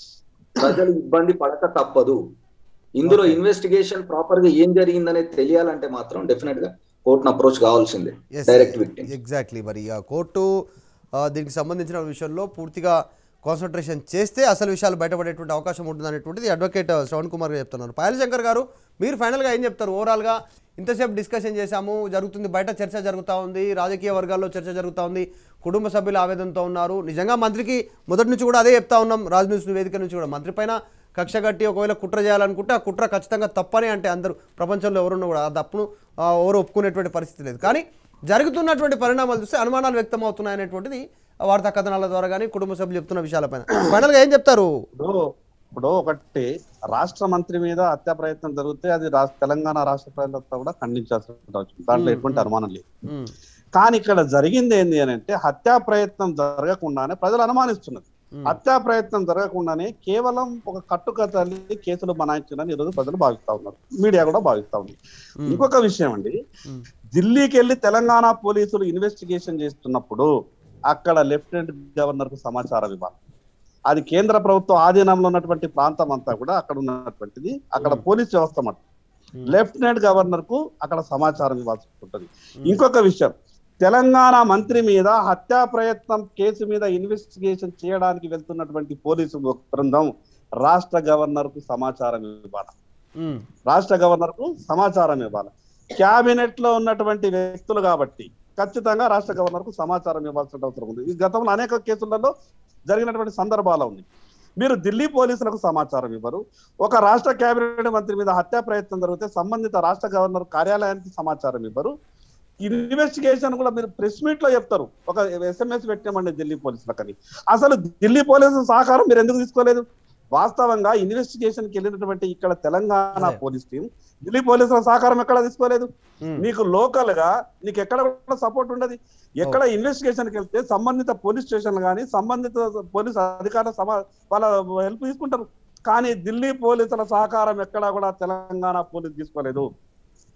ప్రజలు ఇబ్బంది పడక తప్పదు ఇందులో ఇన్వెస్టిగేషన్ ప్రాపర్ గా ఏం జరిగిందనేది తెలియాలంటే మాత్రం డెఫినెట్ గా కోర్టును అప్రోచ్ కావాల్సిందే డైరెక్ట్ విక్టిమ్ ఎగ్జాక్ట్లీ మరి ఆ కోర్టు ఆ, దీనికి సంబంధించిన విషయంలో పూర్తిగా కాన్సన్ట్రేషన్ చేస్తే అసలు విషయాలు బయటపడేటువంటి అవకాశం ఉంటుంది అనేటువంటిది అడ్వకేట్ శ్రవణ్ కుమార్ గారు చెప్తున్నారు పాయల్ శంకర్ గారు మీరు ఫైనల్గా ఏం చెప్తారు ఓవరాల్గా ఇంతసేపు డిస్కషన్ చేశాము జరుగుతుంది బయట చర్చ జరుగుతూ ఉంది రాజకీయ వర్గాల్లో చర్చ జరుగుతూ ఉంది కుటుంబ సభ్యులు ఆవేదనతో ఉన్నారు నిజంగా మంత్రికి మొదటి నుంచి కూడా అదే చెప్తా ఉన్నాం రాజ్ న్యూస్ వేదిక నుంచి కూడా మంత్రి పైన కక్ష కట్టి ఒకవేళ కుట్ర చేయాలనుకుంటే ఆ కుట్ర ఖచ్చితంగా తప్పనే అంటే అందరూ ప్రపంచంలో ఎవరున్నా కూడా ఆ తప్పును ఆ, ఎవరు ఒప్పుకునేటువంటి పరిస్థితి లేదు కానీ జరుగుతున్నటువంటి పరిణామాలు చూస్తే అనుమానాలు వ్యక్తం అవుతున్నాయి అనేటువంటిది ఆ వార్తా కథనాల ద్వారా కానీ కుటుంబ సభ్యులు చెప్తున్న విషయాలపైన ఫైనల్గా ఏం చెప్తారు ఇప్పుడు ఇప్పుడు ఒకటి రాష్ట్ర మంత్రి మీద హత్యా ప్రయత్నం జరిగితే అది రాష్ట్ర తెలంగాణ రాష్ట్ర ప్రజలతో కూడా ఖండించాల్సిన అవసరం. దాంట్లో మ్మ్. ఎటువంటి అనుమానం లేదు ఉమ్, కానీ ఇక్కడ జరిగింది ఏంది అని అంటే హత్యా ప్రయత్నం జరగకుండానే ప్రజలు అనుమానిస్తున్నది ఉమ్, హత్యా ప్రయత్నం జరగకుండానే కేవలం ఒక కట్టుకథల్ని కేసులు బనాయించిందని ఈరోజు ప్రజలు భావిస్తా ఉన్నారు మీడియా కూడా భావిస్తా ఉంది ఉమ్, ఇంకొక విషయం అండి ఉమ్, ఢిల్లీకి వెళ్ళి తెలంగాణ పోలీసులు ఇన్వెస్టిగేషన్ చేస్తున్నప్పుడు అక్కడ లెఫ్టినెంట్ గవర్నర్ కు సమాచారం ఇవ్వాలి అది కేంద్ర ప్రభుత్వ ఆధీనంలో ఉన్నటువంటి ప్రాంతం అంతా కూడా అక్కడ ఉన్నటువంటిది అక్కడ Hmm. పోలీస్ వ్యవస్థ మాట Hmm. లెఫ్టినెంట్ గవర్నర్ కు అక్కడ సమాచారం ఇవ్వాల్సి ఉంటుంది ఇంకొక విషయం తెలంగాణ మంత్రి మీద హత్యా ప్రయత్నం కేసు మీద ఇన్వెస్టిగేషన్ చేయడానికి వెళ్తున్నటువంటి పోలీసు బృందం రాష్ట్ర గవర్నర్ కు సమాచారం ఇవ్వాలి ఉమ్, రాష్ట్ర గవర్నర్ కు సమాచారం ఇవ్వాలి క్యాబినెట్ లో ఉన్నటువంటి వ్యక్తులు కాబట్టి ఖచ్చితంగా రాష్ట్ర గవర్నర్ కు సమాచారం ఇవ్వాల్సిన అవసరం ఉంది ఈ గతంలో అనేక కేసులలో జరిగినటువంటి సందర్భాలు ఉంది మీరు ఢిల్లీ పోలీసులకు సమాచారం ఇవ్వరు ఒక రాష్ట్ర కేబినెట్ మంత్రి మీద హత్యా ప్రయత్నం జరిగితే సంబంధిత రాష్ట్ర గవర్నర్ కార్యాలయానికి సమాచారం ఇవ్వరు ఇన్వెస్టిగేషన్ కూడా మీరు ప్రెస్ మీట్ లో చెప్తారు ఒక ఎస్ఎంఎస్ పెట్టామండి ఢిల్లీ పోలీసులకని అసలు ఢిల్లీ పోలీసుల సహకారం మీరు ఎందుకు తీసుకోలేదు వాస్తవంగా ఇన్వెస్టిగేషన్ కి వెళ్ళినటువంటి ఇక్కడ తెలంగాణ అదే. పోలీస్ టీం ఢిల్లీ పోలీసుల సహకారం ఎక్కడ తీసుకోలేదు ఉమ్, నీకు లోకల్ గా నీకు ఎక్కడ కూడా సపోర్ట్ ఉండదు ఎక్కడ ఇన్వెస్టిగేషన్ కి వెళ్తే సంబంధిత పోలీస్ స్టేషన్ కానీ సంబంధిత పోలీస్ అధికారుల సమా వాళ్ళ హెల్ప్ తీసుకుంటారు కానీ ఢిల్లీ పోలీసుల సహకారం ఎక్కడా కూడా తెలంగాణ పోలీస్ తీసుకోలేదు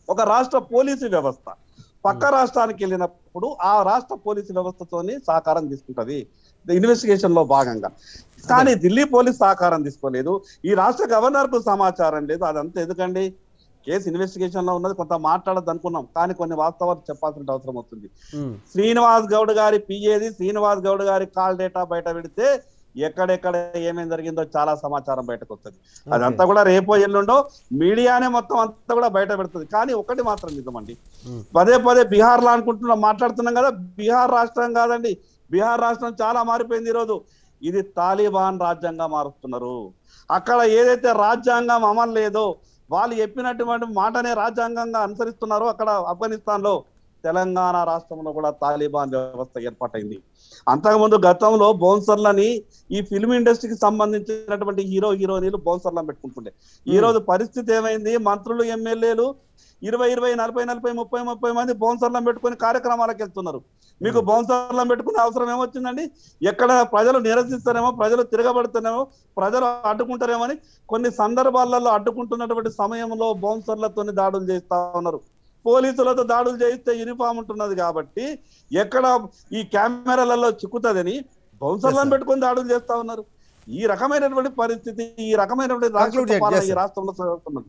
ఒక రాష్ట్ర పోలీసు వ్యవస్థ పక్క రాష్ట్రానికి వెళ్ళినప్పుడు ఆ రాష్ట్ర పోలీసు వ్యవస్థతోని సహకారం తీసుకుంటది ఇన్వెస్టిగేషన్ లో భాగంగా కానీ ఢిల్లీ పోలీస్ సహకారం తీసుకోలేదు ఈ రాష్ట్ర గవర్నర్ కు సమాచారం లేదు అదంతా ఎందుకండి కేసు ఇన్వెస్టిగేషన్ లో ఉన్నది కొంత మాట్లాడద్దు అనుకున్నాం కానీ కొన్ని వాస్తవాలు చెప్పాల్సిన అవసరం వస్తుంది ఉమ్, శ్రీనివాస్ గౌడ్ గారి పిఏది శ్రీనివాస్ గౌడ్ గారి కాల్ డేటా బయట పెడితే ఎక్కడెక్కడ ఏమేం జరిగిందో చాలా సమాచారం బయటకు వస్తుంది అదంతా కూడా రేపో ఎల్లుండో మీడియానే మొత్తం అంతా కూడా బయట పెడుతుంది కానీ ఒకటి మాత్రం నిజమండి ఉమ్. పదే పదే బీహార్ లో అనుకుంటున్నాం మాట్లాడుతున్నాం కదా బీహార్ రాష్ట్రం కాదండి బీహార్ రాష్ట్రం చాలా మారిపోయింది ఈరోజు ఇది తాలిబాన్ రాజ్యంగా మారుస్తున్నారు అక్కడ ఏదైతే రాజ్యాంగం అమలు లేదో వాళ్ళు చెప్పినటువంటి మాటనే రాజ్యాంగంగా అనుసరిస్తున్నారో అక్కడ ఆఫ్ఘనిస్తాన్ లో తెలంగాణ రాష్ట్రంలో కూడా తాలిబాన్ వ్యవస్థ ఏర్పాటైంది అంతకుముందు గతంలో బౌన్సర్లని ఈ ఫిల్మ్ ఇండస్ట్రీకి సంబంధించినటువంటి హీరో హీరోయిన్లు బౌన్సర్లను పెట్టుకుంటుండే ఈ రోజు పరిస్థితి ఏమైంది మంత్రులు ఎమ్మెల్యేలు ఇరవై ఇరవై నలభై నలభై ముప్పై ముప్పై మంది బౌన్సర్లను పెట్టుకొని కార్యక్రమాలకు వెళ్తున్నారు మీకు బౌన్సర్లను పెట్టుకునే అవసరం ఏమొచ్చిందండి ఎక్కడ ప్రజలు నిరసిస్తారేమో ప్రజలు తిరగబడుతారేమో ప్రజలు అడ్డుకుంటారేమో అని కొన్ని సందర్భాలలో అడ్డుకుంటున్నటువంటి సమయంలో బౌన్సర్లతో దాడులు చేస్తా ఉన్నారు పోలీసులతో దాడులు చేయిస్తే యూనిఫామ్ ఉంటున్నది కాబట్టి ఎక్కడ ఈ కెమెరాలలో చిక్కుతుందని బౌన్సర్లను Yes, sir. పెట్టుకొని దాడులు చేస్తా ఉన్నారు ఈ రకమైనటువంటి పరిస్థితి ఈ రకమైనటువంటి రాష్ట్ర Conclude చేయండి. పాలన Yes, ఈ sir. రాష్ట్రంలో జరుగుతున్నది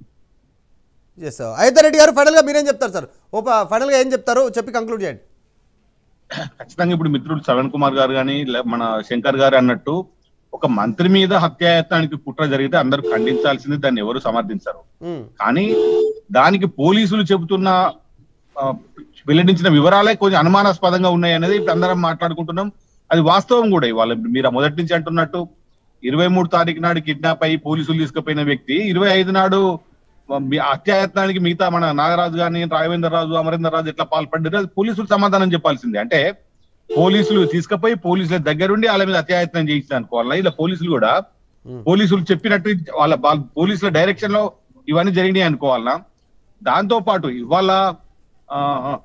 ఎస్ సార్ అయితే రెడ్డి గారు ఫైనల్గా మీరేం చెప్తారు సార్ ఓ ఫైనల్గా ఏం చెప్తారు చెప్పి కంక్లూడ్ చేయండి ఖచ్చితంగా ఇప్పుడు మిత్రుడు శ్రవణ్ కుమార్ గారు కానీ మన శంకర్ గారు అన్నట్టు ఒక మంత్రి మీద హత్యాయత్నానికి కుట్ర జరిగితే అందరూ ఖండించాల్సింది దాన్ని ఎవరు సమర్థించరు ఉమ్, కానీ దానికి పోలీసులు చెబుతున్న ఆ, వెల్లడించిన వివరాలే కొంచెం అనుమానాస్పదంగా ఉన్నాయి అనేది ఇప్పుడు అందరం మాట్లాడుకుంటున్నాం అది వాస్తవం కూడా ఇవాళ మీరు మొదటి నుంచి అంటున్నట్టు ఇరవై మూడు తారీఖు నాడు కిడ్నాప్ అయ్యి పోలీసులు తీసుకుపోయిన వ్యక్తి ఇరవై ఐదు నాడు ఆ, మీ హత్యాయత్నానికి మిగతా మన నాగరాజు గాని రాఘవేంద్ర రాజు అమరేంద్ర రాజు ఎట్లా పాల్పడ్డారు అది పోలీసులు సమాధానం చెప్పాల్సిందే అంటే పోలీసులు తీసుకుపోయి పోలీసుల దగ్గరుండి వాళ్ళ మీద అత్యాయత్నం చేయించారు అనుకోవాలా ఇలా పోలీసులు కూడా ఉమ్, పోలీసులు చెప్పినట్టు వాళ్ళ వాళ్ళ పోలీసుల డైరెక్షన్ లో ఇవన్నీ జరిగినాయి అనుకోవాలనా దాంతో పాటు ఇవాళ ఆ,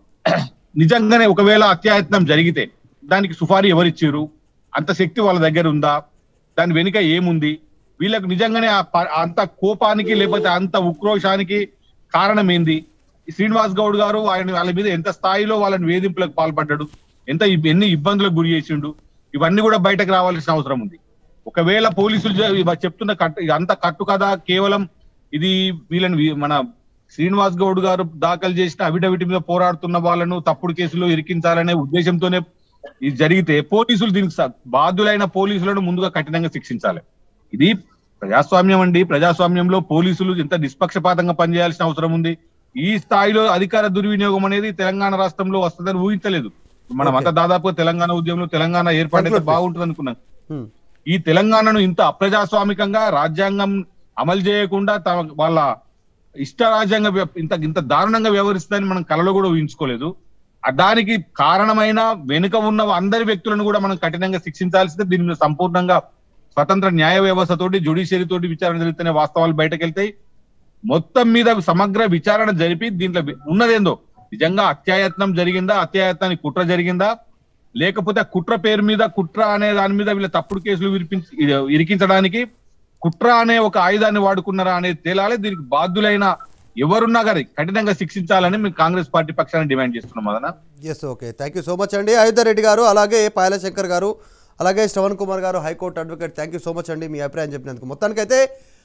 నిజంగానే ఒకవేళ అత్యాయత్నం జరిగితే దానికి సుఫారీ ఎవరిచ్చారు అంత శక్తి వాళ్ళ దగ్గర ఉందా దాని వెనుక ఏముంది వీళ్ళకు నిజంగానే ఆ ప- అంత కోపానికి లేకపోతే అంత ఉక్రోషానికి కారణం ఏంది ఈ శ్రీనివాస్ గౌడ్ గారు ఆయన వాళ్ళ మీద ఎంత స్థాయిలో వాళ్ళని వేధింపులకు పాల్పడ్డాడు ఎంత ఇబ్- ఎన్ని ఇబ్బందులకు గురి చేసిండు ఇవన్నీ కూడా బయటకు రావాల్సిన అవసరం ఉంది ఒకవేళ పోలీసులు చె- ఇవ- చెప్తున్న కట్టు ఇది అంత కట్టు కదా కేవలం ఇది వీళ్ళని వీ- మన శ్రీనివాస్ గౌడ్ గారు దాఖలు చేసిన అవిడవిటి మీద పోరాడుతున్న వాళ్ళను తప్పుడు కేసులో ఇరికించాలనే ఉద్దేశంతోనే ఇది జరిగితే పోలీసులు దీనికి స- బాధ్యులైన పోలీసులను ముందుగా కఠినంగా శిక్షించాలి ఇది ప్రజాస్వామ్యం అండి ప్రజాస్వామ్యంలో పోలీసులు ఎంత నిష్పక్షపాతంగా పనిచేయాల్సిన అవసరం ఉంది ఈ స్థాయిలో అధికార దుర్వినియోగం అనేది తెలంగాణ రాష్ట్రంలో వస్తుందని ఊహించలేదు మనం అంతా దాదాపుగా తెలంగాణ ఉద్యమంలో తెలంగాణ ఏర్పాటైతే Conclude, please. బాగుంటుంది అనుకున్నాం ఉమ్, ఈ తెలంగాణను ఇంత అప్రజాస్వామికంగా రాజ్యాంగం అమలు చేయకుండా తమ వాళ్ళ ఇష్ట రాజ్యాంగ వ్య- ఇంత ఇంత దారుణంగా వ్యవహరిస్తుందని మనం కలలో కూడా ఊహించుకోలేదు ఆ దానికి కారణమైన వెనుక ఉన్న అందరి వ్యక్తులను కూడా మనం కఠినంగా శిక్షించాల్సిందే దీని మీద సంపూర్ణంగా స్వతంత్ర న్యాయ వ్యవస్థ తోటి జుడిషియరీ తోటి విచారణ జరిగితేనే వాస్తవాలు బయటకు వెళ్తాయి మొత్తం మీద సమగ్ర విచారణ జరిపి దీంట్లో వి- ఉన్నదేందో నిజంగా అత్యాయత్నం జరిగిందా అత్యాయత్నానికి కుట్ర జరిగిందా లేకపోతే ఆ కుట్ర పేరు మీద కుట్ర అనే దాని మీద వీళ్ళ తప్పుడు కేసులు విరిపించి ఇ- ఇరికించడానికి కుట్ర అనే ఒక ఆయుధాన్ని వాడుకున్నారా అనేది తేలాలి దీనికి బాధ్యులైన ఎవరున్నా గారి కఠినంగా శిక్షించాలని మేము కాంగ్రెస్ పార్టీ పక్షాన్ని డిమాండ్ చేస్తున్నాం మదన yes okay thank you so much అండి అయోధ్య రెడ్డి గారు అలాగే పాయల శంకర్ గారు అలాగే శ్రవణ్ కుమార్ గారు high court advocate thank you so much అండి మీ అభిప్రాయం చెప్పినందుకు మొత్తానికైతే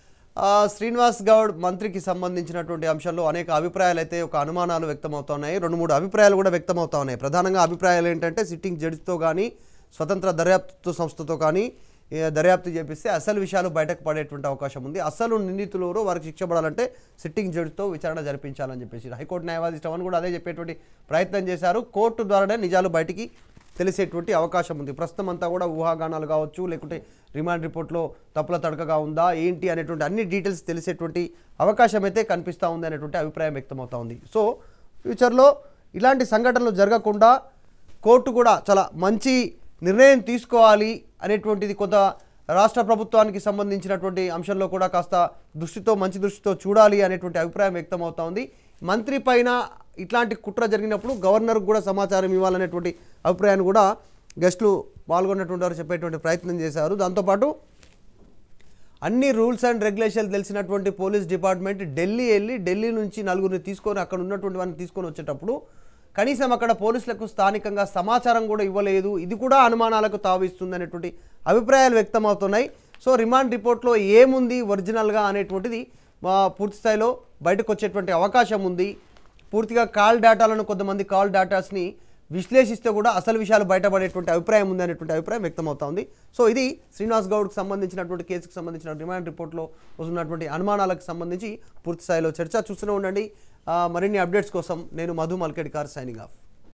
ఆ, శ్రీనివాస్ గౌడ్ మంత్రికి సంబంధించినటువంటి అంశంలో అనేక అభిప్రాయాలు అయితే ఒక అనుమానాలు వ్యక్తమవుతున్నాయి రెండు మూడు అభిప్రాయాలు కూడా వ్యక్తమవుతా ఉన్నాయి ప్రధానంగా అభిప్రాయాలు ఏంటంటే సిట్టింగ్ జడ్జితో కానీ స్వతంత్ర దర్యాప్తు సంస్థతో కానీ ఏ, దర్యాప్తు చేపిస్తే అసలు విషయాలు బయటకు పడేటువంటి అవకాశం ఉంది అసలు నిందితులు ఎవరో వారికి శిక్ష పడాలంటే సిట్టింగ్ జడ్జితో విచారణ జరిపించాలని చెప్పేసి హైకోర్టు న్యాయవాది శ్రవణ్ కూడా అదే చెప్పేటువంటి ప్రయత్నం చేశారు కోర్టు ద్వారానే నిజాలు బయటికి తెలిసేటువంటి అవకాశం ఉంది ప్రస్తుతం అంతా కూడా ఊహాగానాలు కావచ్చు లేకుంటే రిమాండ్ రిపోర్ట్లో తప్పుల తడకగా ఉందా ఏంటి అనేటువంటి అన్ని డీటెయిల్స్ తెలిసేటువంటి అవకాశం అయితే కనిపిస్తూ ఉంది అనేటువంటి అభిప్రాయం వ్యక్తమవుతా ఉంది సో ఫ్యూచర్లో ఇలాంటి సంఘటనలు జరగకుండా కోర్టు కూడా చాలా మంచి నిర్ణయం తీసుకోవాలి అనేటువంటిది కొంత రాష్ట్ర ప్రభుత్వానికి సంబంధించినటువంటి అంశంలో కూడా కాస్త దృష్టితో మంచి దృష్టితో చూడాలి అనేటువంటి అభిప్రాయం వ్యక్తమవుతా ఉంది మంత్రి పైన ఇట్లాంటి కుట్ర జరిగినప్పుడు గవర్నర్కు కూడా సమాచారం ఇవ్వాలనేటువంటి అభిప్రాయాన్ని కూడా గెస్టులు పాల్గొన్నటువంటి వారు చెప్పేటువంటి ప్రయత్నం చేశారు దాంతోపాటు అన్ని రూల్స్ అండ్ రెగ్యులేషన్లు తెలిసినటువంటి పోలీస్ డిపార్ట్మెంట్ ఢిల్లీ వెళ్ళి ఢిల్లీ నుంచి నలుగురిని తీసుకొని అక్కడ ఉన్నటువంటి వారిని తీసుకొని వచ్చేటప్పుడు కనీసం అక్కడ పోలీసులకు స్థానికంగా సమాచారం కూడా ఇవ్వలేదు ఇది కూడా అనుమానాలకు తావిస్తుంది అనేటువంటి అభిప్రాయాలు వ్యక్తమవుతున్నాయి సో రిమాండ్ రిపోర్ట్లో ఏముంది ఒరిజినల్గా అనేటువంటిది మా పూర్తి స్థాయిలో బయటకు వచ్చేటువంటి అవకాశం ఉంది పూర్తిగా కాల్ డేటాలను కొంతమంది కాల్ డేటాస్ని విశ్లేషిస్తే కూడా అసలు విషయాలు బయటపడేటువంటి అభిప్రాయం ఉంది అనేటువంటి అభిప్రాయం వ్యక్తమవుతా ఉంది సో ఇది శ్రీనివాస్ గౌడ్కి సంబంధించినటువంటి కేసుకు సంబంధించిన రిమాండ్ రిపోర్ట్లో వస్తున్నటువంటి అనుమానాలకు సంబంధించి పూర్తి స్థాయిలో చర్చ చూస్తూనే ఉండండి ఆ, మరిన్ని అప్డేట్స్ కోసం నేను Madhu Malkedkar signing of